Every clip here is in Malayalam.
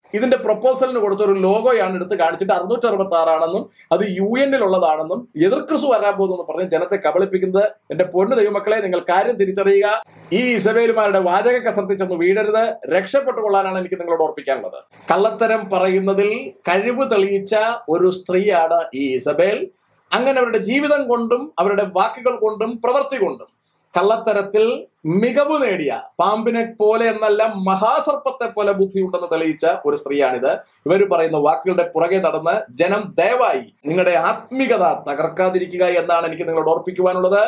ഇതിന്റെ പ്രപ്പോസലിന് കൊടുത്ത ഒരു ലോഗോയാണ് എടുത്ത് കാണിച്ചിട്ട് അറുന്നൂറ്റി അറുപത്തി ആറാണെന്നും അത് യു എന്നിലുള്ളതാണെന്നും എതിർ ക്രിസ്തു വരാൻ പോകുന്നു പറഞ്ഞ് ജനത്തെ കബളിപ്പിക്കുന്നത് എന്റെ പൊന്നു ദൈവമക്കളെ നിങ്ങൾ കാര്യം തിരിച്ചറിയുക ഈ ഇസബേലുമാരുടെ വാചക കസർത്തിൽ ചെന്ന് വീഴരുത് രക്ഷപ്പെട്ടു കൊള്ളാനാണ് എനിക്ക് നിങ്ങളോട് ഓർപ്പിക്കാനുള്ളത് കള്ളത്തരം പറയുന്നതിൽ കഴിവ് തെളിയിച്ച ഒരു സ്ത്രീയാണ് ഈ ഇസബേൽ അങ്ങനെ അവരുടെ ജീവിതം കൊണ്ടും അവരുടെ വാക്കുകൾ കൊണ്ടും പ്രവൃത്തി കൊണ്ടും കള്ളത്തരത്തിൽ മികവ് നേടിയ പാമ്പിനെ പോലെ എന്നല്ല മഹാസർപ്പത്തെ പോലെ ബുദ്ധിയുണ്ടെന്ന് തെളിയിച്ച ഒരു സ്ത്രീയാണിത് ഇവർ പറയുന്ന വാക്കുകളുടെ പുറകെ നടന്ന് ജനം ദയവായി നിങ്ങളുടെ ആത്മീകത തകർക്കാതിരിക്കുക എന്നാണ് എനിക്ക് നിങ്ങളോട് ഓർപ്പിക്കുവാനുള്ളത്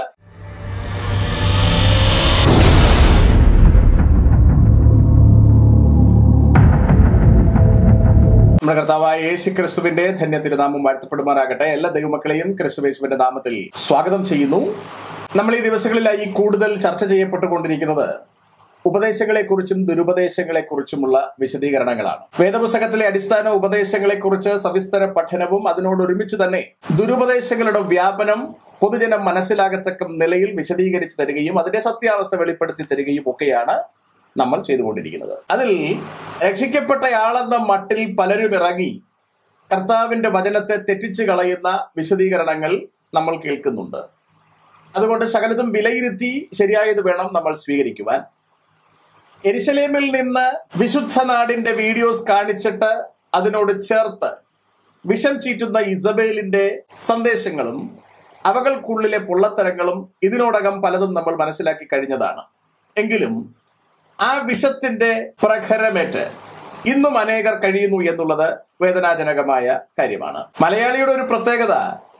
നമ്മുടെ കർത്താവായ യേശു ക്രിസ്തുവിന്റെ ധന്യ തിരുനാമം വാഴ്ത്തപ്പെടുമാറാകട്ടെ എല്ലാ ദൈവമക്കളെയും ക്രിസ്തുവേശുവിന്റെ നാമത്തിൽ സ്വാഗതം ചെയ്യുന്നു നമ്മൾ ഈ ദിവസങ്ങളിലായി കൂടുതൽ ചർച്ച ചെയ്യപ്പെട്ടുകൊണ്ടിരിക്കുന്നത് ഉപദേശങ്ങളെക്കുറിച്ചും ദുരുപദേശങ്ങളെക്കുറിച്ചുമുള്ള വിശദീകരണങ്ങളാണ് വേദപുസ്തകത്തിലെ അടിസ്ഥാന ഉപദേശങ്ങളെക്കുറിച്ച് സവിസ്തര പഠനവും അതിനോടൊരുമിച്ച് തന്നെ ദുരുപദേശങ്ങളുടെ വ്യാപനം പൊതുജനം മനസ്സിലാകത്തക്ക നിലയിൽ വിശദീകരിച്ചു തരികയും അതിന്റെ സത്യാവസ്ഥ വെളിപ്പെടുത്തി തരികയും ഒക്കെയാണ് നമ്മൾ ചെയ്തുകൊണ്ടിരിക്കുന്നത് അതിൽ രക്ഷിക്കപ്പെട്ടയാളെന്ന മട്ടിൽ പലരും ഇറങ്ങി കർത്താവിന്റെ വചനത്തെ തെറ്റിച്ചു കളയുന്ന വിശദീകരണങ്ങൾ നമ്മൾ കേൾക്കുന്നുണ്ട് അതുകൊണ്ട് സകലതും വിലയിരുത്തി ശരിയായത് വേണം നമ്മൾ സ്വീകരിക്കുവാൻ എരിശലേമിൽ നിന്ന് വിശുദ്ധ നാടിന്റെ വീഡിയോസ് കാണിച്ചിട്ട് അതിനോട് ചേർത്ത് വിഷം ചീറ്റുന്ന ഇസബേലിന്റെ സന്ദേശങ്ങളും അവകൾക്കുള്ളിലെ പൊള്ളത്തരങ്ങളും ഇതിനോടകം പലതും നമ്മൾ മനസ്സിലാക്കി കഴിഞ്ഞതാണ് എങ്കിലും ആ വിഷത്തിന്റെ പ്രഖരമേറ്റ് ഇന്നും അനേകർ കഴിയുന്നു എന്നുള്ളത് വേദനാജനകമായ കാര്യമാണ് മലയാളിയുടെ ഒരു പ്രത്യേകത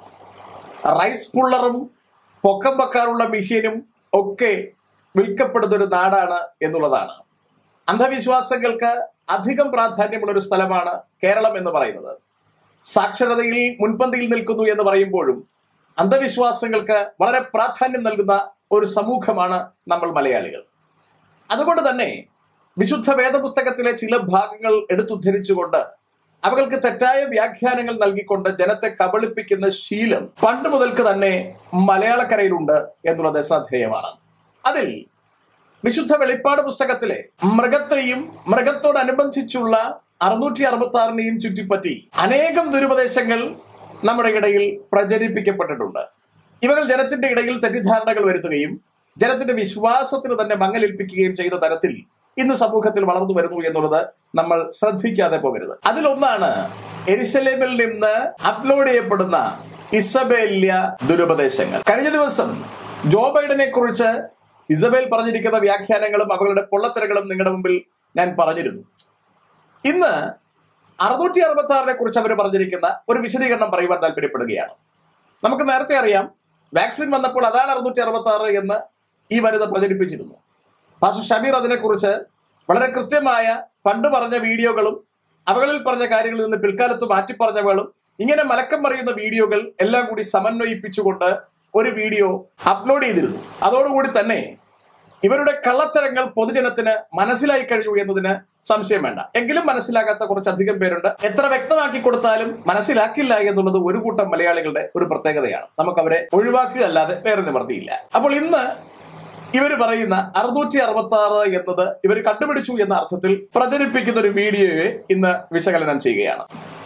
റൈസ് പുള്ളറും പൊക്കം വെക്കാനുള്ള മെഷീനും ഒക്കെ വിൽക്കപ്പെടുന്ന ഒരു നാടാണ് എന്നുള്ളതാണ് അന്ധവിശ്വാസങ്ങൾക്ക് അധികം പ്രാധാന്യമുള്ള ഒരു സ്ഥലമാണ് കേരളം എന്ന് പറയുന്നത് സാക്ഷരതയിൽ മുൻപന്തിയിൽ നിൽക്കുന്നു എന്ന് പറയുമ്പോഴും അന്ധവിശ്വാസങ്ങൾക്ക് വളരെ പ്രാധാന്യം നൽകുന്ന ഒരു സമൂഹമാണ് നമ്മൾ മലയാളികൾ അതുകൊണ്ട് തന്നെ വിശുദ്ധ വേദപുസ്തകത്തിലെ ചില ഭാഗങ്ങൾ എടുത്തുദ്ധരിച്ചുകൊണ്ട് അവകൾക്ക് തെറ്റായ വ്യാഖ്യാനങ്ങൾ നൽകിക്കൊണ്ട് ജനത്തെ കബളിപ്പിക്കുന്ന ശീലം പണ്ട് മുതൽക്ക് തന്നെ മലയാളക്കരയിലുണ്ട് എന്നുള്ളത് ശ്രദ്ധേയമാണ് അതിൽ വിശുദ്ധ വെളിപ്പാട് പുസ്തകത്തിലെ മൃഗത്തെയും മൃഗത്തോടനുബന്ധിച്ചുള്ള അറുന്നൂറ്റി അറുപത്തി ആറിനെയും ചുറ്റിപ്പറ്റി അനേകം ദുരുപദേശങ്ങൾ നമ്മുടെ ഇടയിൽ പ്രചരിപ്പിക്കപ്പെട്ടിട്ടുണ്ട് ഇവകൾ ജനത്തിന്റെ ഇടയിൽ തെറ്റിദ്ധാരണകൾ വരുത്തുകയും ജനത്തിന്റെ വിശ്വാസത്തിന് തന്നെ മങ്ങലേൽപ്പിക്കുകയും ചെയ്ത തരത്തിൽ ഇന്ന് സമൂഹത്തിൽ വളർന്നു വരുന്നു എന്നുള്ളത് നമ്മൾ ശ്രദ്ധിക്കാതെ പോകരുത് അതിലൊന്നാണ് എരിശലേമിൽ നിന്ന് അപ്ലോഡ് ചെയ്യപ്പെടുന്ന ഇസബേല്യ ദുരുപദേശങ്ങൾ കഴിഞ്ഞ ദിവസം ജോ ബൈഡനെ കുറിച്ച് ഇസബേൽ പറഞ്ഞിരിക്കുന്ന വ്യാഖ്യാനങ്ങളും അവളുടെ പൊള്ളത്തരങ്ങളും നിങ്ങളുടെ മുമ്പിൽ ഞാൻ പറഞ്ഞിരുന്നു ഇന്ന് അറുന്നൂറ്റി അറുപത്തി ആറിനെ കുറിച്ച് അവർ പറഞ്ഞിരിക്കുന്ന ഒരു വിശദീകരണം പറയുവാൻ താല്പര്യപ്പെടുകയാണ് നമുക്ക് നേരത്തെ അറിയാം വാക്സിൻ വന്നപ്പോൾ അതാണ് അറുന്നൂറ്റി അറുപത്തി ആറ് എന്ന് ഈ വനിത പ്രചരിപ്പിച്ചിരുന്നു പാസ്റ്റർ ഷബീർ അതിനെക്കുറിച്ച് വളരെ കൃത്യമായ പണ്ട് പറഞ്ഞ വീഡിയോകളും അവകളിൽ പറഞ്ഞ കാര്യങ്ങളിൽ നിന്ന് പിൽക്കാലത്ത് മാറ്റിപ്പറഞ്ഞവകളും ഇങ്ങനെ മലക്കം മറിയുന്ന വീഡിയോകൾ എല്ലാം കൂടി സമന്വയിപ്പിച്ചുകൊണ്ട് ഒരു വീഡിയോ അപ്ലോഡ് ചെയ്തിരുന്നു അതോടുകൂടി തന്നെ ഇവരുടെ കള്ളത്തരങ്ങൾ പൊതുജനത്തിന് മനസ്സിലായി കഴിഞ്ഞു എന്നതിന് സംശയം വേണ്ട എങ്കിലും മനസ്സിലാകാത്ത കുറച്ചധികം പേരുണ്ട് എത്ര വ്യക്തമാക്കി കൊടുത്താലും മനസ്സിലാക്കില്ല എന്നുള്ളത് ഒരു കൂട്ടം മലയാളികളുടെ ഒരു പ്രത്യേകതയാണ് നമുക്ക് അവരെ ഒഴിവാക്കുക അല്ലാതെ വേറെ നിവർത്തിയില്ല അപ്പോൾ ഇന്ന് ഇവർ പറയുന്ന അറുന്നൂറ്റി അറുപത്തി ആറ് എന്നത് ഇവർ കണ്ടുപിടിച്ചു എന്ന അർത്ഥത്തിൽ പ്രചരിപ്പിക്കുന്ന ഒരു വീഡിയോയെ ഇന്ന് വിശകലനം ചെയ്യുകയാണ്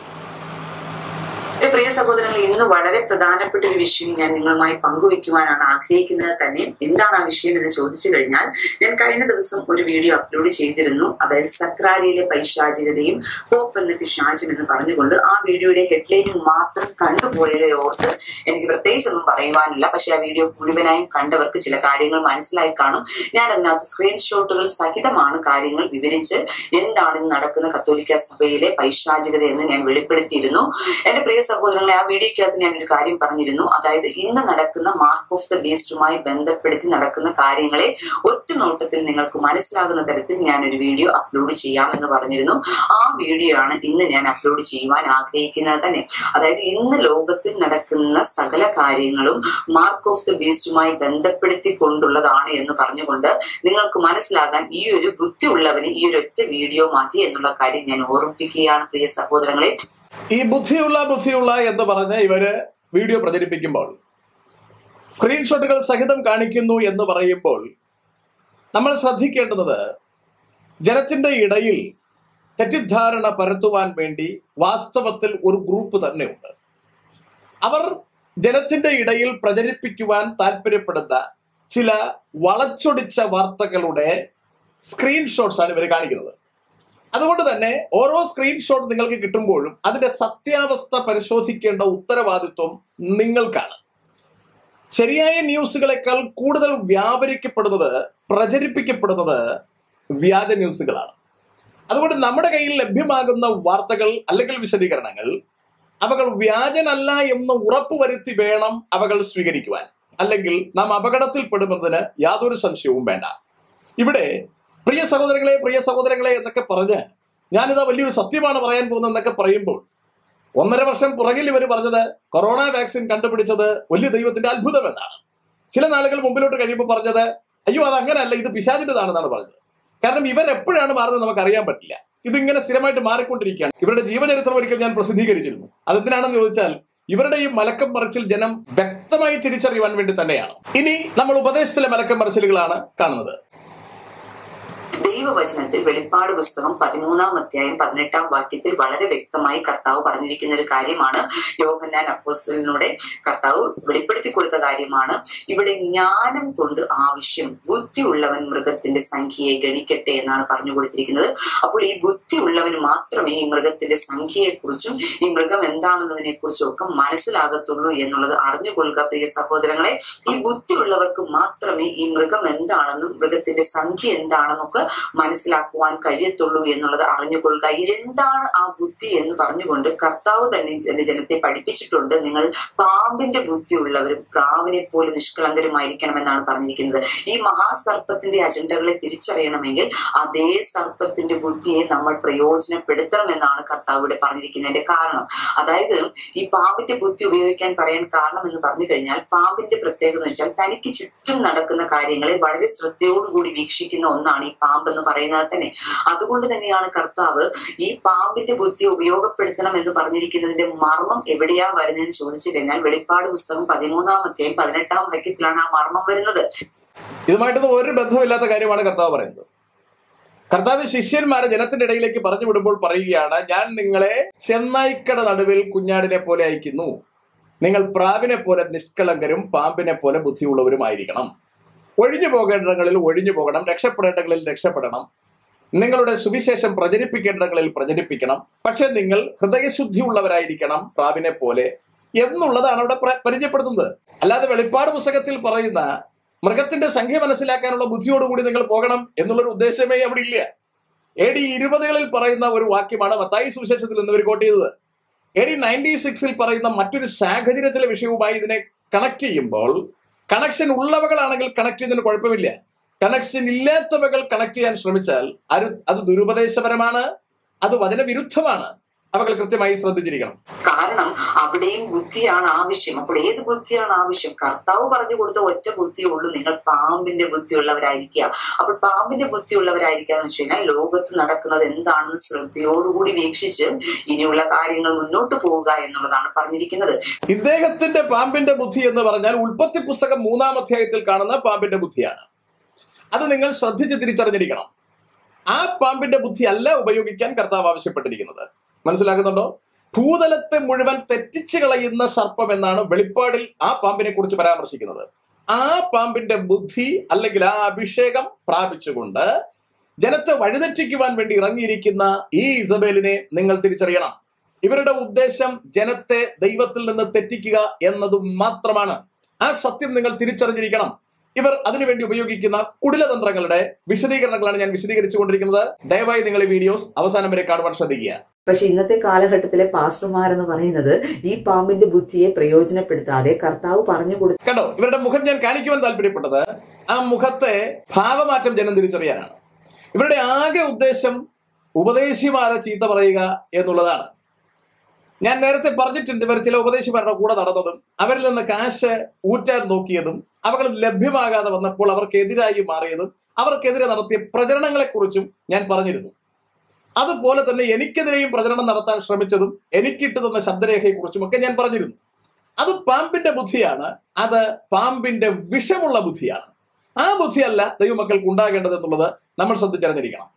എന്റെ പ്രിയ സഹോദരങ്ങൾ ഇന്ന് വളരെ പ്രധാനപ്പെട്ട ഒരു വിഷയം ഞാൻ നിങ്ങളുമായി പങ്കുവെക്കുവാനാണ് ആഗ്രഹിക്കുന്നത് തന്നെ എന്താണ് ആ വിഷയം എന്ന് ചോദിച്ചു കഴിഞ്ഞാൽ ഞാൻ കഴിഞ്ഞ ദിവസം ഒരു വീഡിയോ അപ്ലോഡ് ചെയ്തിരുന്നു അതായത് സക്രാരിയിലെ പൈശാചികതയും പോപ്പ് എന്ന പിശാചും എന്ന് പറഞ്ഞുകൊണ്ട് ആ വീഡിയോയുടെ ഹെഡ്ലൈനും മാത്രം കണ്ടുപോയവരെ ഓർത്ത് എനിക്ക് പ്രത്യേകിച്ചൊന്നും പറയുവാനില്ല പക്ഷെ ആ വീഡിയോ മുഴുവനായും കണ്ടവർക്ക് ചില കാര്യങ്ങൾ മനസ്സിലായി കാണും ഞാൻ അതിനകത്ത് സ്ക്രീൻഷോട്ടുകൾ സഹിതമാണ് കാര്യങ്ങൾ വിവരിച്ച് എന്താണ് ഇന്ന് നടക്കുന്ന കത്തോലിക്ക സഭയിലെ പൈശാചികത എന്ന് ഞാൻ വെളിപ്പെടുത്തിയിരുന്നു എന്റെ പ്രിയ സഹോദരങ്ങളെ ആ വീഡിയോക്കകത്ത് ഞാൻ ഒരു കാര്യം പറഞ്ഞിരുന്നു അതായത് ഇന്ന് നടക്കുന്ന മാർക്ക് ഓഫ് ദ ബീസ്റ്റുമായി ബന്ധപ്പെടുത്തി നടക്കുന്ന കാര്യങ്ങളെ ഒറ്റ നോട്ടത്തിൽ നിങ്ങൾക്ക് മനസ്സിലാകുന്ന തരത്തിൽ ഞാൻ ഒരു വീഡിയോ അപ്ലോഡ് ചെയ്യാമെന്ന് പറഞ്ഞിരുന്നു ആ വീഡിയോ ആണ് ഇന്ന് ഞാൻ അപ്ലോഡ് ചെയ്യുവാൻ ആഗ്രഹിക്കുന്നത് തന്നെ അതായത് ഇന്ന് ലോകത്തിൽ നടക്കുന്ന സകല കാര്യങ്ങളും മാർക്ക് ഓഫ് ദ ബീസ്റ്റുമായി ബന്ധപ്പെടുത്തി കൊണ്ടുള്ളതാണ് എന്ന് പറഞ്ഞുകൊണ്ട് നിങ്ങൾക്ക് മനസ്സിലാകാൻ ഈ ഒരു ബുദ്ധിയുള്ളവന് ഈ ഒരു ഒറ്റ വീഡിയോ മതി എന്നുള്ള കാര്യം ഞാൻ ഓർമ്മിപ്പിക്കുകയാണ് പ്രിയ സഹോദരങ്ങളെ ഈ ബുദ്ധിയുള്ള ബുദ്ധിയുള്ള എന്ന് പറഞ്ഞ് ഇവര് വീഡിയോ പ്രചരിപ്പിക്കുമ്പോൾ സ്ക്രീൻഷോട്ടുകൾ സഹിതം കാണിക്കുന്നു എന്ന് പറയുമ്പോൾ നമ്മൾ ശ്രദ്ധിക്കേണ്ടുന്നത് ജനത്തിന്റെ ഇടയിൽ തെറ്റിദ്ധാരണ പരത്തുവാൻ വേണ്ടി വാസ്തവത്തിൽ ഒരു ഗ്രൂപ്പ് തന്നെയുണ്ട് അവർ ജനത്തിന്റെ ഇടയിൽ പ്രചരിപ്പിക്കുവാൻ താല്പര്യപ്പെടുന്ന ചില വളച്ചൊടിച്ച വാർത്തകളുടെ സ്ക്രീൻഷോട്ട്സ് ആണ് ഇവർ കാണിക്കുന്നത് അതുകൊണ്ട് തന്നെ ഓരോ സ്ക്രീൻഷോട്ട് നിങ്ങൾക്ക് കിട്ടുമ്പോഴും അതിന്റെ സത്യാവസ്ഥ പരിശോധിക്കേണ്ട ഉത്തരവാദിത്വം നിങ്ങൾക്കാണ് ശരിയായ ന്യൂസുകളെക്കാൾ കൂടുതൽ വ്യാപരിക്കപ്പെടുന്നത് പ്രചരിപ്പിക്കപ്പെടുന്നത് വ്യാജ ന്യൂസുകളാണ് അതുകൊണ്ട് നമ്മുടെ കയ്യിൽ ലഭ്യമാകുന്ന വാർത്തകൾ അല്ലെങ്കിൽ വിശദീകരണങ്ങൾ അവകൾ വ്യാജനല്ല എന്ന് ഉറപ്പുവരുത്തി വേണം അവകൾ സ്വീകരിക്കുവാൻ അല്ലെങ്കിൽ നാം അപകടത്തിൽപ്പെടുന്നതിന് യാതൊരു സംശയവും വേണ്ട ഇവിടെ പ്രിയ സഹോദരങ്ങളെ പ്രിയ സഹോദരങ്ങളെ എന്നൊക്കെ പറഞ്ഞ് ഞാനിതാ വലിയൊരു സത്യമാണ് പറയാൻ പോകുന്നതെന്നൊക്കെ പറയുമ്പോൾ ഒന്നര വർഷം പുറകിൽ ഇവർ പറഞ്ഞത് കൊറോണ വാക്സിൻ കണ്ടുപിടിച്ചത് വലിയ ദൈവത്തിന്റെ അത്ഭുതം എന്നാണ് ചില നാളുകൾ മുമ്പിലോട്ട് കഴിയുമ്പോൾ പറഞ്ഞത് അയ്യോ അത് അങ്ങനെയല്ല ഇത് പിശാചിൻ്റെതാണെന്നാണ് പറഞ്ഞത് കാരണം ഇവർ എപ്പോഴാണ് മാറുന്നത് നമുക്ക് അറിയാൻ പറ്റില്ല ഇതിങ്ങനെ സ്ഥിരമായിട്ട് മാറിക്കൊണ്ടിരിക്കുകയാണ് ഇവരുടെ ജീവചരിത്രം ഒരിക്കൽ ഞാൻ പ്രസിദ്ധീകരിച്ചിരുന്നു അതെന്തിനാണെന്ന് ചോദിച്ചാൽ ഇവരുടെ ഈ മലക്കം മറിച്ചിൽ ജനം വ്യക്തമായി തിരിച്ചറിയുവാൻ വേണ്ടി തന്നെയാണ് ഇനി നമ്മൾ ഉപദേശത്തിലെ മലക്കം മറിച്ചിലുകളാണ് കാണുന്നത് ദൈവവചനത്തിൽ വെളിപ്പാട് പുസ്തകം പതിമൂന്നാം അധ്യായം പതിനെട്ടാം വാക്യത്തിൽ വളരെ വ്യക്തമായി കർത്താവ് പറഞ്ഞിരിക്കുന്ന ഒരു കാര്യമാണ് യോഹന്നാൻ അപ്പോസ്റ്റലിനൂടെ കർത്താവ് വെളിപ്പെടുത്തി കൊടുത്ത കാര്യമാണ് ഇവിടെ ജ്ഞാനം കൊണ്ട് ആവശ്യം ബുദ്ധിയുള്ളവൻ മൃഗത്തിന്റെ സംഖ്യയെ ഗണിക്കട്ടെ എന്നാണ് പറഞ്ഞു കൊടുത്തിരിക്കുന്നത് അപ്പോൾ ഈ ബുദ്ധിയുള്ളവന് മാത്രമേ ഈ മൃഗത്തിന്റെ സംഖ്യയെക്കുറിച്ചും ഈ മൃഗം എന്താണെന്നതിനെ കുറിച്ചും ഒക്കെ മനസ്സിലാകത്തുള്ളൂ എന്നുള്ളത് അറിഞ്ഞുകൊള്ളുക പ്രിയ സഹോദരങ്ങളെ ഈ ബുദ്ധിയുള്ളവർക്ക് മാത്രമേ ഈ മൃഗം എന്താണെന്നും മൃഗത്തിന്റെ സംഖ്യ എന്താണെന്നൊക്കെ മനസ്സിലാക്കുവാൻ കഴിയത്തുള്ളൂ എന്നുള്ളത് അറിഞ്ഞുകൊള്ളുക എന്താണ് ആ ബുദ്ധി എന്ന് പറഞ്ഞുകൊണ്ട് കർത്താവ് തന്നെ ജന- ജനത്തെ പഠിപ്പിച്ചിട്ടുണ്ട് നിങ്ങൾ പാമ്പിന്റെ ബുദ്ധിയുള്ളവരും പ്രാവിനെ പോലെ നിഷ്കളങ്കരുമായിരിക്കണം എന്നാണ് പറഞ്ഞിരിക്കുന്നത് ഈ മഹാസർപ്പത്തിന്റെ അജണ്ടകളെ തിരിച്ചറിയണമെങ്കിൽ അതേ സർപ്പത്തിന്റെ ബുദ്ധിയെ നമ്മൾ പ്രയോജനപ്പെടുത്തണം എന്നാണ് കർത്താവ് ഇവിടെ പറഞ്ഞിരിക്കുന്നതിന്റെ കാരണം അതായത് ഈ പാമ്പിന്റെ ബുദ്ധി ഉപയോഗിക്കാൻ പറയാൻ കാരണം എന്ന് പറഞ്ഞു കഴിഞ്ഞാൽ പാമ്പിന്റെ പ്രത്യേകത എന്ന് വെച്ചാൽ തനിക്ക് ചുറ്റും നടക്കുന്ന കാര്യങ്ങളെ വളരെ ശ്രദ്ധയോടുകൂടി വീക്ഷിക്കുന്ന ഒന്നാണ് ഈ പാമ്പ് എന്ന് പറയുന്നത് തന്നെ അതുകൊണ്ട് തന്നെയാണ് കർത്താവ് ഈ പാമ്പിന്റെ ബുദ്ധി ഉപയോഗപ്പെടുത്തണം എന്ന് പറഞ്ഞിരിക്കുന്നതിന്റെ മർമ്മം എവിടെയാ വരുന്നതെന്ന് ചോദിച്ചു കഴിഞ്ഞാൽ വെളിപ്പാട് പുസ്തകം പതിമൂന്നാം അധ്യായം പതിനെട്ടാം വാക്യത്തിലാണ് ആ മർമ്മം വരുന്നത് ഇതുമായിട്ടൊന്നും ഒരു ബന്ധമില്ലാത്ത കാര്യമാണ് കർത്താവ് പറയുന്നത് കർത്താവ് ശിഷ്യന്മാരെ ജനത്തിന്റെ ഇടയിലേക്ക് പറഞ്ഞു വിടുമ്പോൾ പറയുകയാണ് ഞാൻ നിങ്ങളെ ചെന്നായിക്കട നടുവിൽ കുഞ്ഞാടിനെ പോലെ അയക്കുന്നു നിങ്ങൾ പ്രാവിനെ പോലെ നിഷ്കളങ്കരും പാമ്പിനെ പോലെ ബുദ്ധിയുള്ളവരുമായിരിക്കണം ഒഴിഞ്ഞു പോകേണ്ടിടങ്ങളിൽ ഒഴിഞ്ഞു പോകണം രക്ഷപ്പെടേണ്ടങ്ങളിൽ രക്ഷപ്പെടണം നിങ്ങളുടെ സുവിശേഷം പ്രചരിപ്പിക്കേണ്ടങ്ങളിൽ പ്രചരിപ്പിക്കണം പക്ഷെ നിങ്ങൾ ഹൃദയശുദ്ധി ഉള്ളവരായിരിക്കണം പ്രാവിനെ പോലെ എന്നുള്ളതാണ് അവിടെ പ്ര- പരിചയപ്പെടുത്തുന്നത് അല്ലാതെ വെളിപ്പാട് പുസ്തകത്തിൽ പറയുന്ന മൃഗത്തിന്റെ സംഖ്യ മനസ്സിലാക്കാനുള്ള ബുദ്ധിയോടുകൂടി നിങ്ങൾ പോകണം എന്നുള്ളൊരു ഉദ്ദേശമേ അവിടെ ഇല്ല എ ഡി ഇരുപതുകളിൽ പറയുന്ന ഒരു വാക്യമാണ് മത്തായി സുവിശേഷത്തിൽ നിന്ന് ഇവർ കോട്ട് ചെയ്തത് എ ഡി നയൻറ്റി സിക്സിൽ പറയുന്ന മറ്റൊരു സാഹചര്യത്തിലെ വിഷയവുമായി ഇതിനെ കണക്ട് ചെയ്യുമ്പോൾ കണക്ഷൻ ഉള്ളവകളാണെങ്കിൽ കണക്ട് ചെയ്യുന്നതിന് കുഴപ്പമില്ല കണക്ഷൻ ഇല്ലാത്തവകൾ കണക്ട് ചെയ്യാൻ ശ്രമിച്ചാൽ അത് അത് ദുരുപദേശപരമാണ് അത് വചനവിരുദ്ധമാണ് അവകൾ കൃത്യമായി ശ്രദ്ധിച്ചിരിക്കണം കാരണം അവിടെയും ബുദ്ധിയാണ് ആവശ്യം അപ്പോൾ ഏത് ബുദ്ധിയാണ് ആവശ്യം കർത്താവ് പറഞ്ഞു കൊടുത്ത ഒറ്റ ബുദ്ധിയേ ഉള്ളൂ നിങ്ങൾ പാമ്പിന്റെ ബുദ്ധിയുള്ളവരായിരിക്കുക അപ്പോൾ പാമ്പിന്റെ ബുദ്ധിയുള്ളവരായിരിക്കുക എന്ന് വെച്ച് കഴിഞ്ഞാൽ ലോകത്ത് നടക്കുന്നത് എന്താണെന്ന് ശ്രദ്ധയോടുകൂടി വീക്ഷിച്ച് ഇനിയുള്ള കാര്യങ്ങൾ മുന്നോട്ട് പോവുക എന്നുള്ളതാണ് പറഞ്ഞിരിക്കുന്നത് ഇദ്ദേഹത്തിന്റെ പാമ്പിന്റെ ബുദ്ധി എന്ന് പറഞ്ഞാൽ ഉൽപ്പത്തി പുസ്തകം മൂന്നാം അധ്യായത്തിൽ കാണുന്ന പാമ്പിന്റെ ബുദ്ധിയാണ് അത് നിങ്ങൾ ശ്രദ്ധിച്ച് തിരിച്ചറിഞ്ഞിരിക്കണം ആ പാമ്പിന്റെ ബുദ്ധി അല്ല ഉപയോഗിക്കാൻ കർത്താവ് ആവശ്യപ്പെട്ടിരിക്കുന്നത് മനസ്സിലാക്കുന്നുണ്ടോ ഭൂതലത്തെ മുഴുവൻ തെറ്റിച്ചു കളയുന്ന സർപ്പം എന്നാണ് വെളിപ്പാടിൽ ആ പാമ്പിനെ കുറിച്ച് പരാമർശിക്കുന്നത് ആ പാമ്പിന്റെ ബുദ്ധി അല്ലെങ്കിൽ ആ അഭിഷേകം പ്രാപിച്ചുകൊണ്ട് ജനത്തെ വഴിതെറ്റിക്കുവാൻ വേണ്ടി ഇറങ്ങിയിരിക്കുന്ന ഈ ഇസബേലിനെ നിങ്ങൾ തിരിച്ചറിയണം ഇവരുടെ ഉദ്ദേശം ജനത്തെ ദൈവത്തിൽ നിന്ന് തെറ്റിക്കുക എന്നത് മാത്രമാണ് ആ സത്യം നിങ്ങൾ തിരിച്ചറിഞ്ഞിരിക്കണം ഇവർ അതിനുവേണ്ടി ഉപയോഗിക്കുന്ന കുടിലതന്ത്രങ്ങളുടെ വിശദീകരണങ്ങളാണ് ഞാൻ വിശദീകരിച്ചു കൊണ്ടിരിക്കുന്നത് ദയവായി നിങ്ങൾ ഈ വീഡിയോസ് അവസാനം വരെ കാണുവാൻ ശ്രദ്ധിക്കുക പക്ഷെ ഇന്നത്തെ കാലഘട്ടത്തിലെ പാസ്റ്റർമാരെന്ന് പറയുന്നത് ഈ പാമ്പിന്റെ ബുദ്ധിയെ പ്രയോജനപ്പെടുത്താതെ കർത്താവ് പറഞ്ഞു കൊടുത്ത കണ്ടോ ഇവരുടെ മുഖം ഞാൻ കാണിക്കുവാൻ താല്പര്യപ്പെട്ടത് ആ മുഖത്തെ ഭാവമാറ്റം ജനം തിരിച്ചറിയാനാണ് ഇവരുടെ ആകെ ഉദ്ദേശം ഉപദേശിമാരെ ചീത്ത പറയുക എന്നുള്ളതാണ് ഞാൻ നേരത്തെ പറഞ്ഞിട്ടുണ്ട് ഇവർ ചില ഉപദേശിമാരുടെ കൂടെ നടന്നതും അവരിൽ നിന്ന് കാശ് ഊറ്റാൻ നോക്കിയതും അവകൾ ലഭ്യമാകാതെ വന്നപ്പോൾ അവർക്കെതിരായി മാറിയതും അവർക്കെതിരെ നടത്തിയ പ്രചരണങ്ങളെക്കുറിച്ചും ഞാൻ പറഞ്ഞിരുന്നു അതുപോലെ തന്നെ എനിക്കെതിരെയും പ്രചരണം നടത്താൻ ശ്രമിച്ചതും എനിക്കിട്ട് തന്ന ശബ്ദരേഖയെക്കുറിച്ചും ഒക്കെ ഞാൻ പറഞ്ഞിരുന്നു അത് പാമ്പിന്റെ ബുദ്ധിയാണ് അത് പാമ്പിന്റെ വിഷമുള്ള ബുദ്ധിയാണ് ആ ബുദ്ധിയല്ല ദൈവമക്കൾക്ക് ഉണ്ടാകേണ്ടത് എന്നുള്ളത് നമ്മൾ ശ്രദ്ധിച്ചറിഞ്ഞിരിക്കണം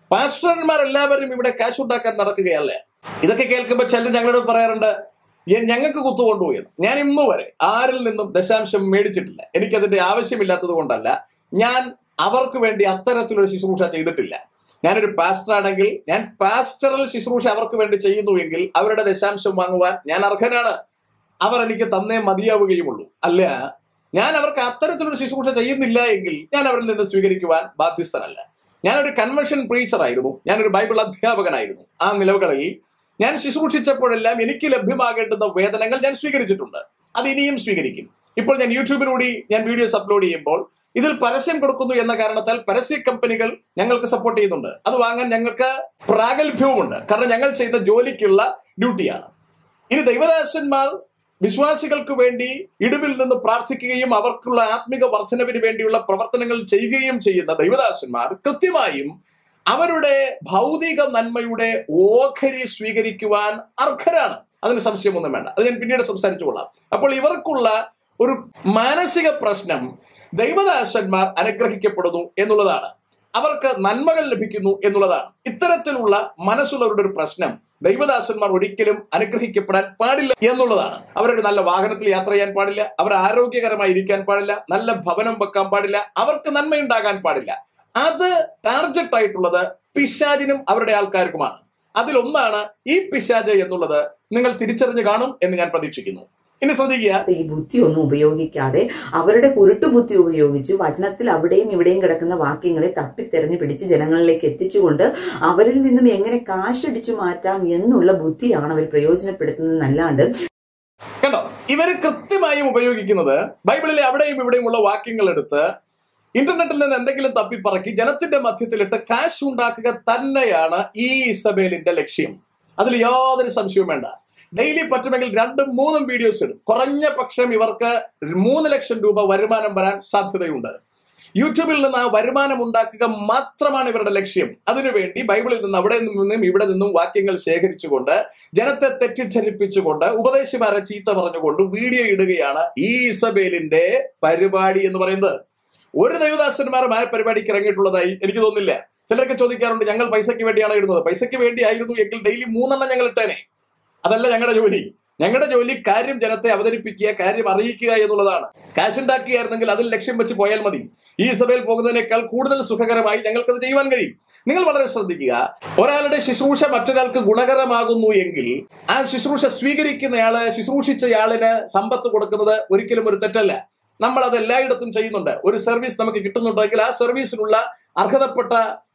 പാസ്റ്റർമാരെല്ലാവരും ഇവിടെ കാശ് ഉണ്ടാക്കാൻ നടക്കുകയല്ലേ ഇതൊക്കെ കേൾക്കുമ്പോൾ ചിലർ ഞങ്ങളോട് പറയാറുണ്ട് "എ- ഞങ്ങൾക്ക് കുത്തുകൊണ്ടുപോയെന്ന് ഞാൻ ഇന്നു വരെ ആരിൽ നിന്നും ദശാംശം മേടിച്ചിട്ടില്ല എനിക്കതിന്റെ ആവശ്യമില്ലാത്തത് കൊണ്ടല്ല ഞാൻ അവർക്ക് വേണ്ടി അത്തരത്തിലൊരു ശുശ്രൂഷ ചെയ്തിട്ടില്ല ഞാനൊരു പാസ്റ്റർ ആണെങ്കിൽ ഞാൻ പാസ്റ്ററൽ ശുശ്രൂഷ അവർക്ക് വേണ്ടി ചെയ്യുന്നുവെങ്കിൽ അവരുടെ ദശാംശം വാങ്ങുവാൻ ഞാൻ അർഹനാണ് അവർ എനിക്ക് തന്നേ മതിയാവുകയുമുള്ളൂ അല്ല ഞാൻ അവർക്ക് അത്തരത്തിലൊരു ശുശ്രൂഷ ചെയ്യുന്നില്ല എങ്കിൽ ഞാൻ അവരിൽ നിന്ന് സ്വീകരിക്കുവാൻ ബാധ്യസ്ഥനല്ല ഞാനൊരു കൺവെൻഷൻ പ്രീച്ചർ ആയിരുന്നു ഞാനൊരു ബൈബിൾ അധ്യാപകനായിരുന്നു ആ നിലവുകളിൽ ഞാൻ ശുശ്രൂഷിച്ചപ്പോഴെല്ലാം എനിക്ക് ലഭ്യമാകേണ്ടുന്ന വേതനങ്ങൾ ഞാൻ സ്വീകരിച്ചിട്ടുണ്ട് അത് ഇനിയും സ്വീകരിക്കും ഇപ്പോൾ ഞാൻ യൂട്യൂബിലൂടെ ഞാൻ വീഡിയോസ് അപ്ലോഡ് ചെയ്യുമ്പോൾ ഇതിൽ പരസ്യം കൊടുക്കുന്നു എന്ന കാരണത്താൽ പരസ്യ കമ്പനികൾ ഞങ്ങൾക്ക് സപ്പോർട്ട് ചെയ്യുന്നുണ്ട് അത് വാങ്ങാൻ ഞങ്ങൾക്ക് പ്രാഗൽഭ്യവുമുണ്ട് കാരണം ഞങ്ങൾ ചെയ്ത ജോലിക്കുള്ള ഡ്യൂട്ടിയാണ് ഇനി ദൈവദാസന്മാർ വിശ്വാസികൾക്ക് വേണ്ടി ഇടിവിൽ നിന്ന് പ്രാർത്ഥിക്കുകയും അവർക്കുള്ള ആത്മിക വർധനവിന് വേണ്ടിയുള്ള പ്രവർത്തനങ്ങൾ ചെയ്യുകയും ചെയ്യുന്ന ദൈവദാസന്മാർ കൃത്യമായും അവരുടെ ഭൗതിക നന്മയുടെ ഓഹരി സ്വീകരിക്കുവാൻ അർഹരാണ് അതിന് സംശയമൊന്നും വേണ്ട അത് ഞാൻ പിന്നീട് സംസാരിച്ചു കൊള്ളാം അപ്പോൾ ഇവർക്കുള്ള ഒരു മാനസിക പ്രശ്നം ദൈവദാസന്മാർ അനുഗ്രഹിക്കപ്പെടുന്നു എന്നുള്ളതാണ് അവർക്ക് നന്മകൾ ലഭിക്കുന്നു എന്നുള്ളതാണ് ഇത്തരത്തിലുള്ള മനസ്സുള്ളവരുടെ ഒരു പ്രശ്നം ദൈവദാസന്മാർ ഒരിക്കലും അനുഗ്രഹിക്കപ്പെടാൻ പാടില്ല എന്നുള്ളതാണ് അവരൊരു നല്ല വാഹനത്തിൽ യാത്ര ചെയ്യാൻ പാടില്ല അവർ ആരോഗ്യകരമായി ഇരിക്കാൻ പാടില്ല നല്ല ഭവനം വെക്കാൻ പാടില്ല അവർക്ക് നന്മയുണ്ടാകാൻ പാടില്ല അത് ടാർജറ്റ് ആയിട്ടുള്ളത് പിശാചിനും അവരുടെ ആൾക്കാർക്കുമാണ് അതിലൊന്നാണ് ഈ പിശാജ് എന്നുള്ളത് നിങ്ങൾ തിരിച്ചറിഞ്ഞു കാണും എന്ന് ഞാൻ പ്രതീക്ഷിക്കുന്നു ഇനി ശ്രദ്ധിക്കുക ഈ ബുദ്ധി ഒന്നും ഉപയോഗിക്കാതെ അവരുടെ കുരുട്ടു ബുദ്ധി ഉപയോഗിച്ച് വചനത്തിൽ അവിടെയും ഇവിടെയും കിടക്കുന്ന വാക്യങ്ങളെ തപ്പിത്തെരഞ്ഞു പിടിച്ച് ജനങ്ങളിലേക്ക് എത്തിച്ചുകൊണ്ട് അവരിൽ നിന്നും എങ്ങനെ കാശടിച്ചു മാറ്റാം എന്നുള്ള ബുദ്ധിയാണ് അവർ പ്രയോജനപ്പെടുത്തുന്നതെന്നല്ലാണ്ട് കണ്ടോ ഇവര് കൃത്യമായും ഉപയോഗിക്കുന്നത് ബൈബിളിലെ അവിടെയും ഇവിടെയും ഉള്ള വാക്യങ്ങൾ എടുത്ത് ഇന്റർനെറ്റിൽ നിന്ന് എന്തെങ്കിലും തപ്പിപ്പറക്കി ജനത്തിന്റെ മധ്യത്തിലിട്ട് കാശ് ഉണ്ടാക്കുക തന്നെയാണ് ഈ ഇസബേലിന്റെ ലക്ഷ്യം അതിൽ യാതൊരു സംശയവും വേണ്ട ഡെയിലി പറ്റുമെങ്കിൽ രണ്ടും മൂന്നും വീഡിയോസ് ഇടും കുറഞ്ഞ പക്ഷം ഇവർക്ക് മൂന്ന് ലക്ഷം രൂപ വരുമാനം വരാൻ സാധ്യതയുണ്ട് യൂട്യൂബിൽ നിന്ന് ആ വരുമാനം ഉണ്ടാക്കുക മാത്രമാണ് ഇവരുടെ ലക്ഷ്യം അതിനുവേണ്ടി ബൈബിളിൽ നിന്ന് അവിടെ നിന്നും ഇവിടെ നിന്നും വാക്യങ്ങൾ ശേഖരിച്ചുകൊണ്ട് ജനത്തെ തെറ്റിദ്ധരിപ്പിച്ചുകൊണ്ട് ഉപദേശിമാരെ ചീത്ത പറഞ്ഞുകൊണ്ട് വീഡിയോ ഇടുകയാണ് ഈ ഇസബേലിന്റെ പരിപാടി എന്ന് പറയുന്നത് ഒരു ദൈവദാസന്മാരും ആ പരിപാടിക്ക് ഇറങ്ങിയിട്ടുള്ളതായി എനിക്ക് തോന്നുന്നില്ല ചിലരൊക്കെ ചോദിക്കാറുണ്ട് ഞങ്ങൾ പൈസയ്ക്ക് വേണ്ടിയാണ് ഇടുന്നത് പൈസയ്ക്ക് വേണ്ടി ആയിരുന്നു എങ്കിൽ ഡെയിലി മൂന്നെണ്ണം ഞങ്ങൾ ഇട്ടേനെ അതല്ല ഞങ്ങളുടെ ജോലി ഞങ്ങളുടെ ജോലി കാര്യം ജനത്തെ അവതരിപ്പിക്കുക കാര്യം അറിയിക്കുക എന്നുള്ളതാണ് കാശുണ്ടാക്കിയായിരുന്നെങ്കിൽ അതിൽ ലക്ഷ്യം വെച്ച് പോയാൽ മതി ഈ സഭയിൽ പോകുന്നതിനേക്കാൾ കൂടുതൽ സുഖകരമായി ഞങ്ങൾക്കത് ചെയ്യുവാൻ കഴിയും നിങ്ങൾ വളരെ ശ്രദ്ധിക്കുക ഒരാളുടെ ശുശ്രൂഷ മറ്റൊരാൾക്ക് ഗുണകരമാകുന്നു എങ്കിൽ ആ ശുശ്രൂഷ സ്വീകരിക്കുന്നയാള് ശുശ്രൂഷിച്ചയാളിന് സമ്പത്ത് കൊടുക്കുന്നത് ഒരിക്കലും ഒരു തെറ്റല്ല നമ്മൾ അത് എല്ലായിടത്തും ചെയ്യുന്നുണ്ട് ഒരു സർവീസ് നമുക്ക് കിട്ടുന്നുണ്ടെങ്കിൽ ആ സർവീസിനുള്ള അർഹതപ്പെട്ട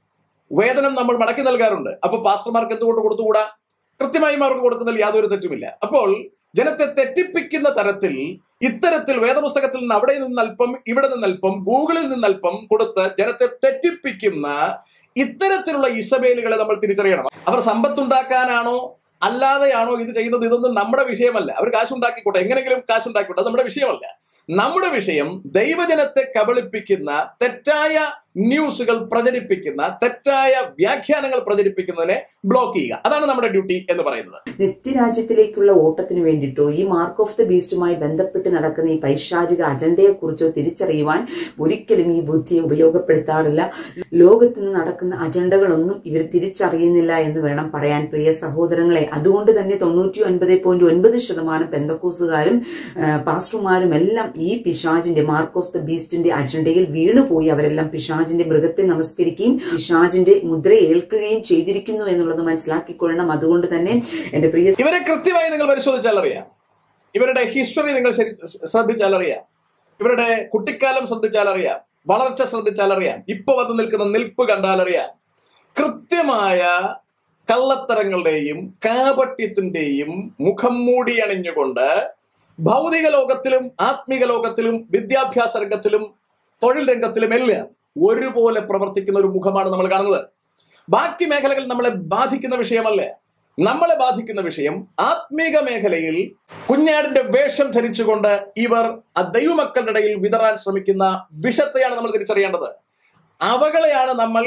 വേതനം നമ്മൾ മടക്കി നൽകാറുണ്ട് അപ്പൊ പാസ്റ്റർമാർക്ക് എന്തുകൊണ്ട് കൊടുത്തുകൂടാ കൃത്യമായും അവർക്ക് കൊടുക്കുന്നതിൽ യാതൊരു തെറ്റുമില്ല അപ്പോൾ ജനത്തെ തെറ്റിപ്പിക്കുന്ന തരത്തിൽ ഇത്തരത്തിൽ വേദപുസ്തകത്തിൽ നിന്ന് അവിടെ നിന്ന് അല്പം ഇവിടെ നിന്ന് അല്പം ഗൂഗിളിൽ നിന്ന് അല്പം കൊടുത്ത് ജനത്തെ തെറ്റിപ്പിക്കുന്ന ഇത്തരത്തിലുള്ള ഇസബേലുകളെ നമ്മൾ തിരിച്ചറിയണം അവർ സമ്പത്തുണ്ടാക്കാനാണോ അല്ലാതെയാണോ ഇത് ചെയ്യുന്നത് ഇതൊന്നും നമ്മുടെ വിഷയമല്ല അവർ കാശുണ്ടാക്കിക്കോട്ടെ എങ്ങനെങ്കിലും കാശുണ്ടാക്കിക്കോട്ടെ അത് നമ്മുടെ വിഷയമല്ല നമ്മുടെ വിഷയം ദൈവജനത്തെ കബളിപ്പിക്കുന്ന തെറ്റായ ന്യൂസുകൾ പ്രചരിപ്പിക്കുന്ന തെറ്റായ വ്യാഖ്യാനങ്ങൾ പ്രചരിപ്പിക്കുന്നതിനെ ബ്ലോക്ക് ചെയ്യുക അതാണ് നമ്മുടെ ഡ്യൂട്ടി എന്ന് പറയുന്നത് നിത്യരാജ്യത്തിലേക്കുള്ള ഓട്ടത്തിന് വേണ്ടിയിട്ടോ ഈ മാർക്ക് ഓഫ് ദ ബീസ്റ്റുമായി ബന്ധപ്പെട്ട് നടക്കുന്ന ഈ പൈശാചിക അജണ്ടയെക്കുറിച്ചോ തിരിച്ചറിയുവാൻ ഒരിക്കലും ഈ ബുദ്ധിയെ ഉപയോഗപ്പെടുത്താറില്ല ലോകത്ത് നിന്ന് നടക്കുന്ന അജണ്ടകളൊന്നും ഇവർ തിരിച്ചറിയുന്നില്ല എന്ന് വേണം പറയാൻ പ്രിയ സഹോദരങ്ങളെ അതുകൊണ്ട് തന്നെ തൊണ്ണൂറ്റി ഒൻപത് പോയിന്റ് ഒൻപത് ശതമാനം പെന്തക്കോസുകാരും ആ, പാസ്റ്റർമാരും എല്ലാം ഈ പിശാജിന്റെ മാർക്ക് ഓഫ് ദ ബീസ്റ്റിന്റെ അജണ്ടയിൽ വീണുപോയി അവരെല്ലാം പിശാജിന്റെ മൃഗത്തെ നമസ്കരിക്കുകയും പിശാജിന്റെ മുദ്ര ഏൽക്കുകയും ചെയ്തിരിക്കുന്നു എന്നുള്ളത് മനസ്സിലാക്കിക്കൊള്ളണം അതുകൊണ്ട് തന്നെ എന്റെ പ്രിയ ഇവരെ കൃത്യമായി നിങ്ങൾ പരിശോധിച്ചാൽ അറിയാം ഇവരുടെ ഹിസ്റ്ററി നിങ്ങൾ ശരി ശ്രദ്ധിച്ചാൽ അറിയാം ഇവരുടെ കുട്ടിക്കാലം ശ്രദ്ധിച്ചാൽ അറിയാം വളർച്ച ശ്രദ്ധിച്ചാൽ അറിയാം ഇപ്പൊ വന്ന് നിൽക്കുന്ന നിൽപ്പ് കണ്ടാൽ അറിയാം കൃത്യമായ കള്ളത്തരങ്ങളുടെയും കാപട്യത്തിന്റെയും മുഖം മൂടി അണിഞ്ഞുകൊണ്ട് ഭൗതിക ലോകത്തിലും ആത്മീക ലോകത്തിലും വിദ്യാഭ്യാസ രംഗത്തിലും തൊഴിൽ രംഗത്തിലും എല്ലാം ഒരുപോലെ പ്രവർത്തിക്കുന്ന ഒരു മുഖമാണ് നമ്മൾ കാണുന്നത് ബാക്കി മേഖലകൾ നമ്മളെ ബാധിക്കുന്ന വിഷയമല്ല നമ്മളെ ബാധിക്കുന്ന വിഷയം ആത്മീക മേഖലയിൽ കുഞ്ഞാടിന്റെ വേഷം ധരിച്ചുകൊണ്ട് ഇവർ ആ ദൈവമക്കളുടെ ഇടയിൽ വിതറാൻ ശ്രമിക്കുന്ന വിഷത്തെയാണ് നമ്മൾ തിരിച്ചറിയേണ്ടത് അവകളെയാണ് നമ്മൾ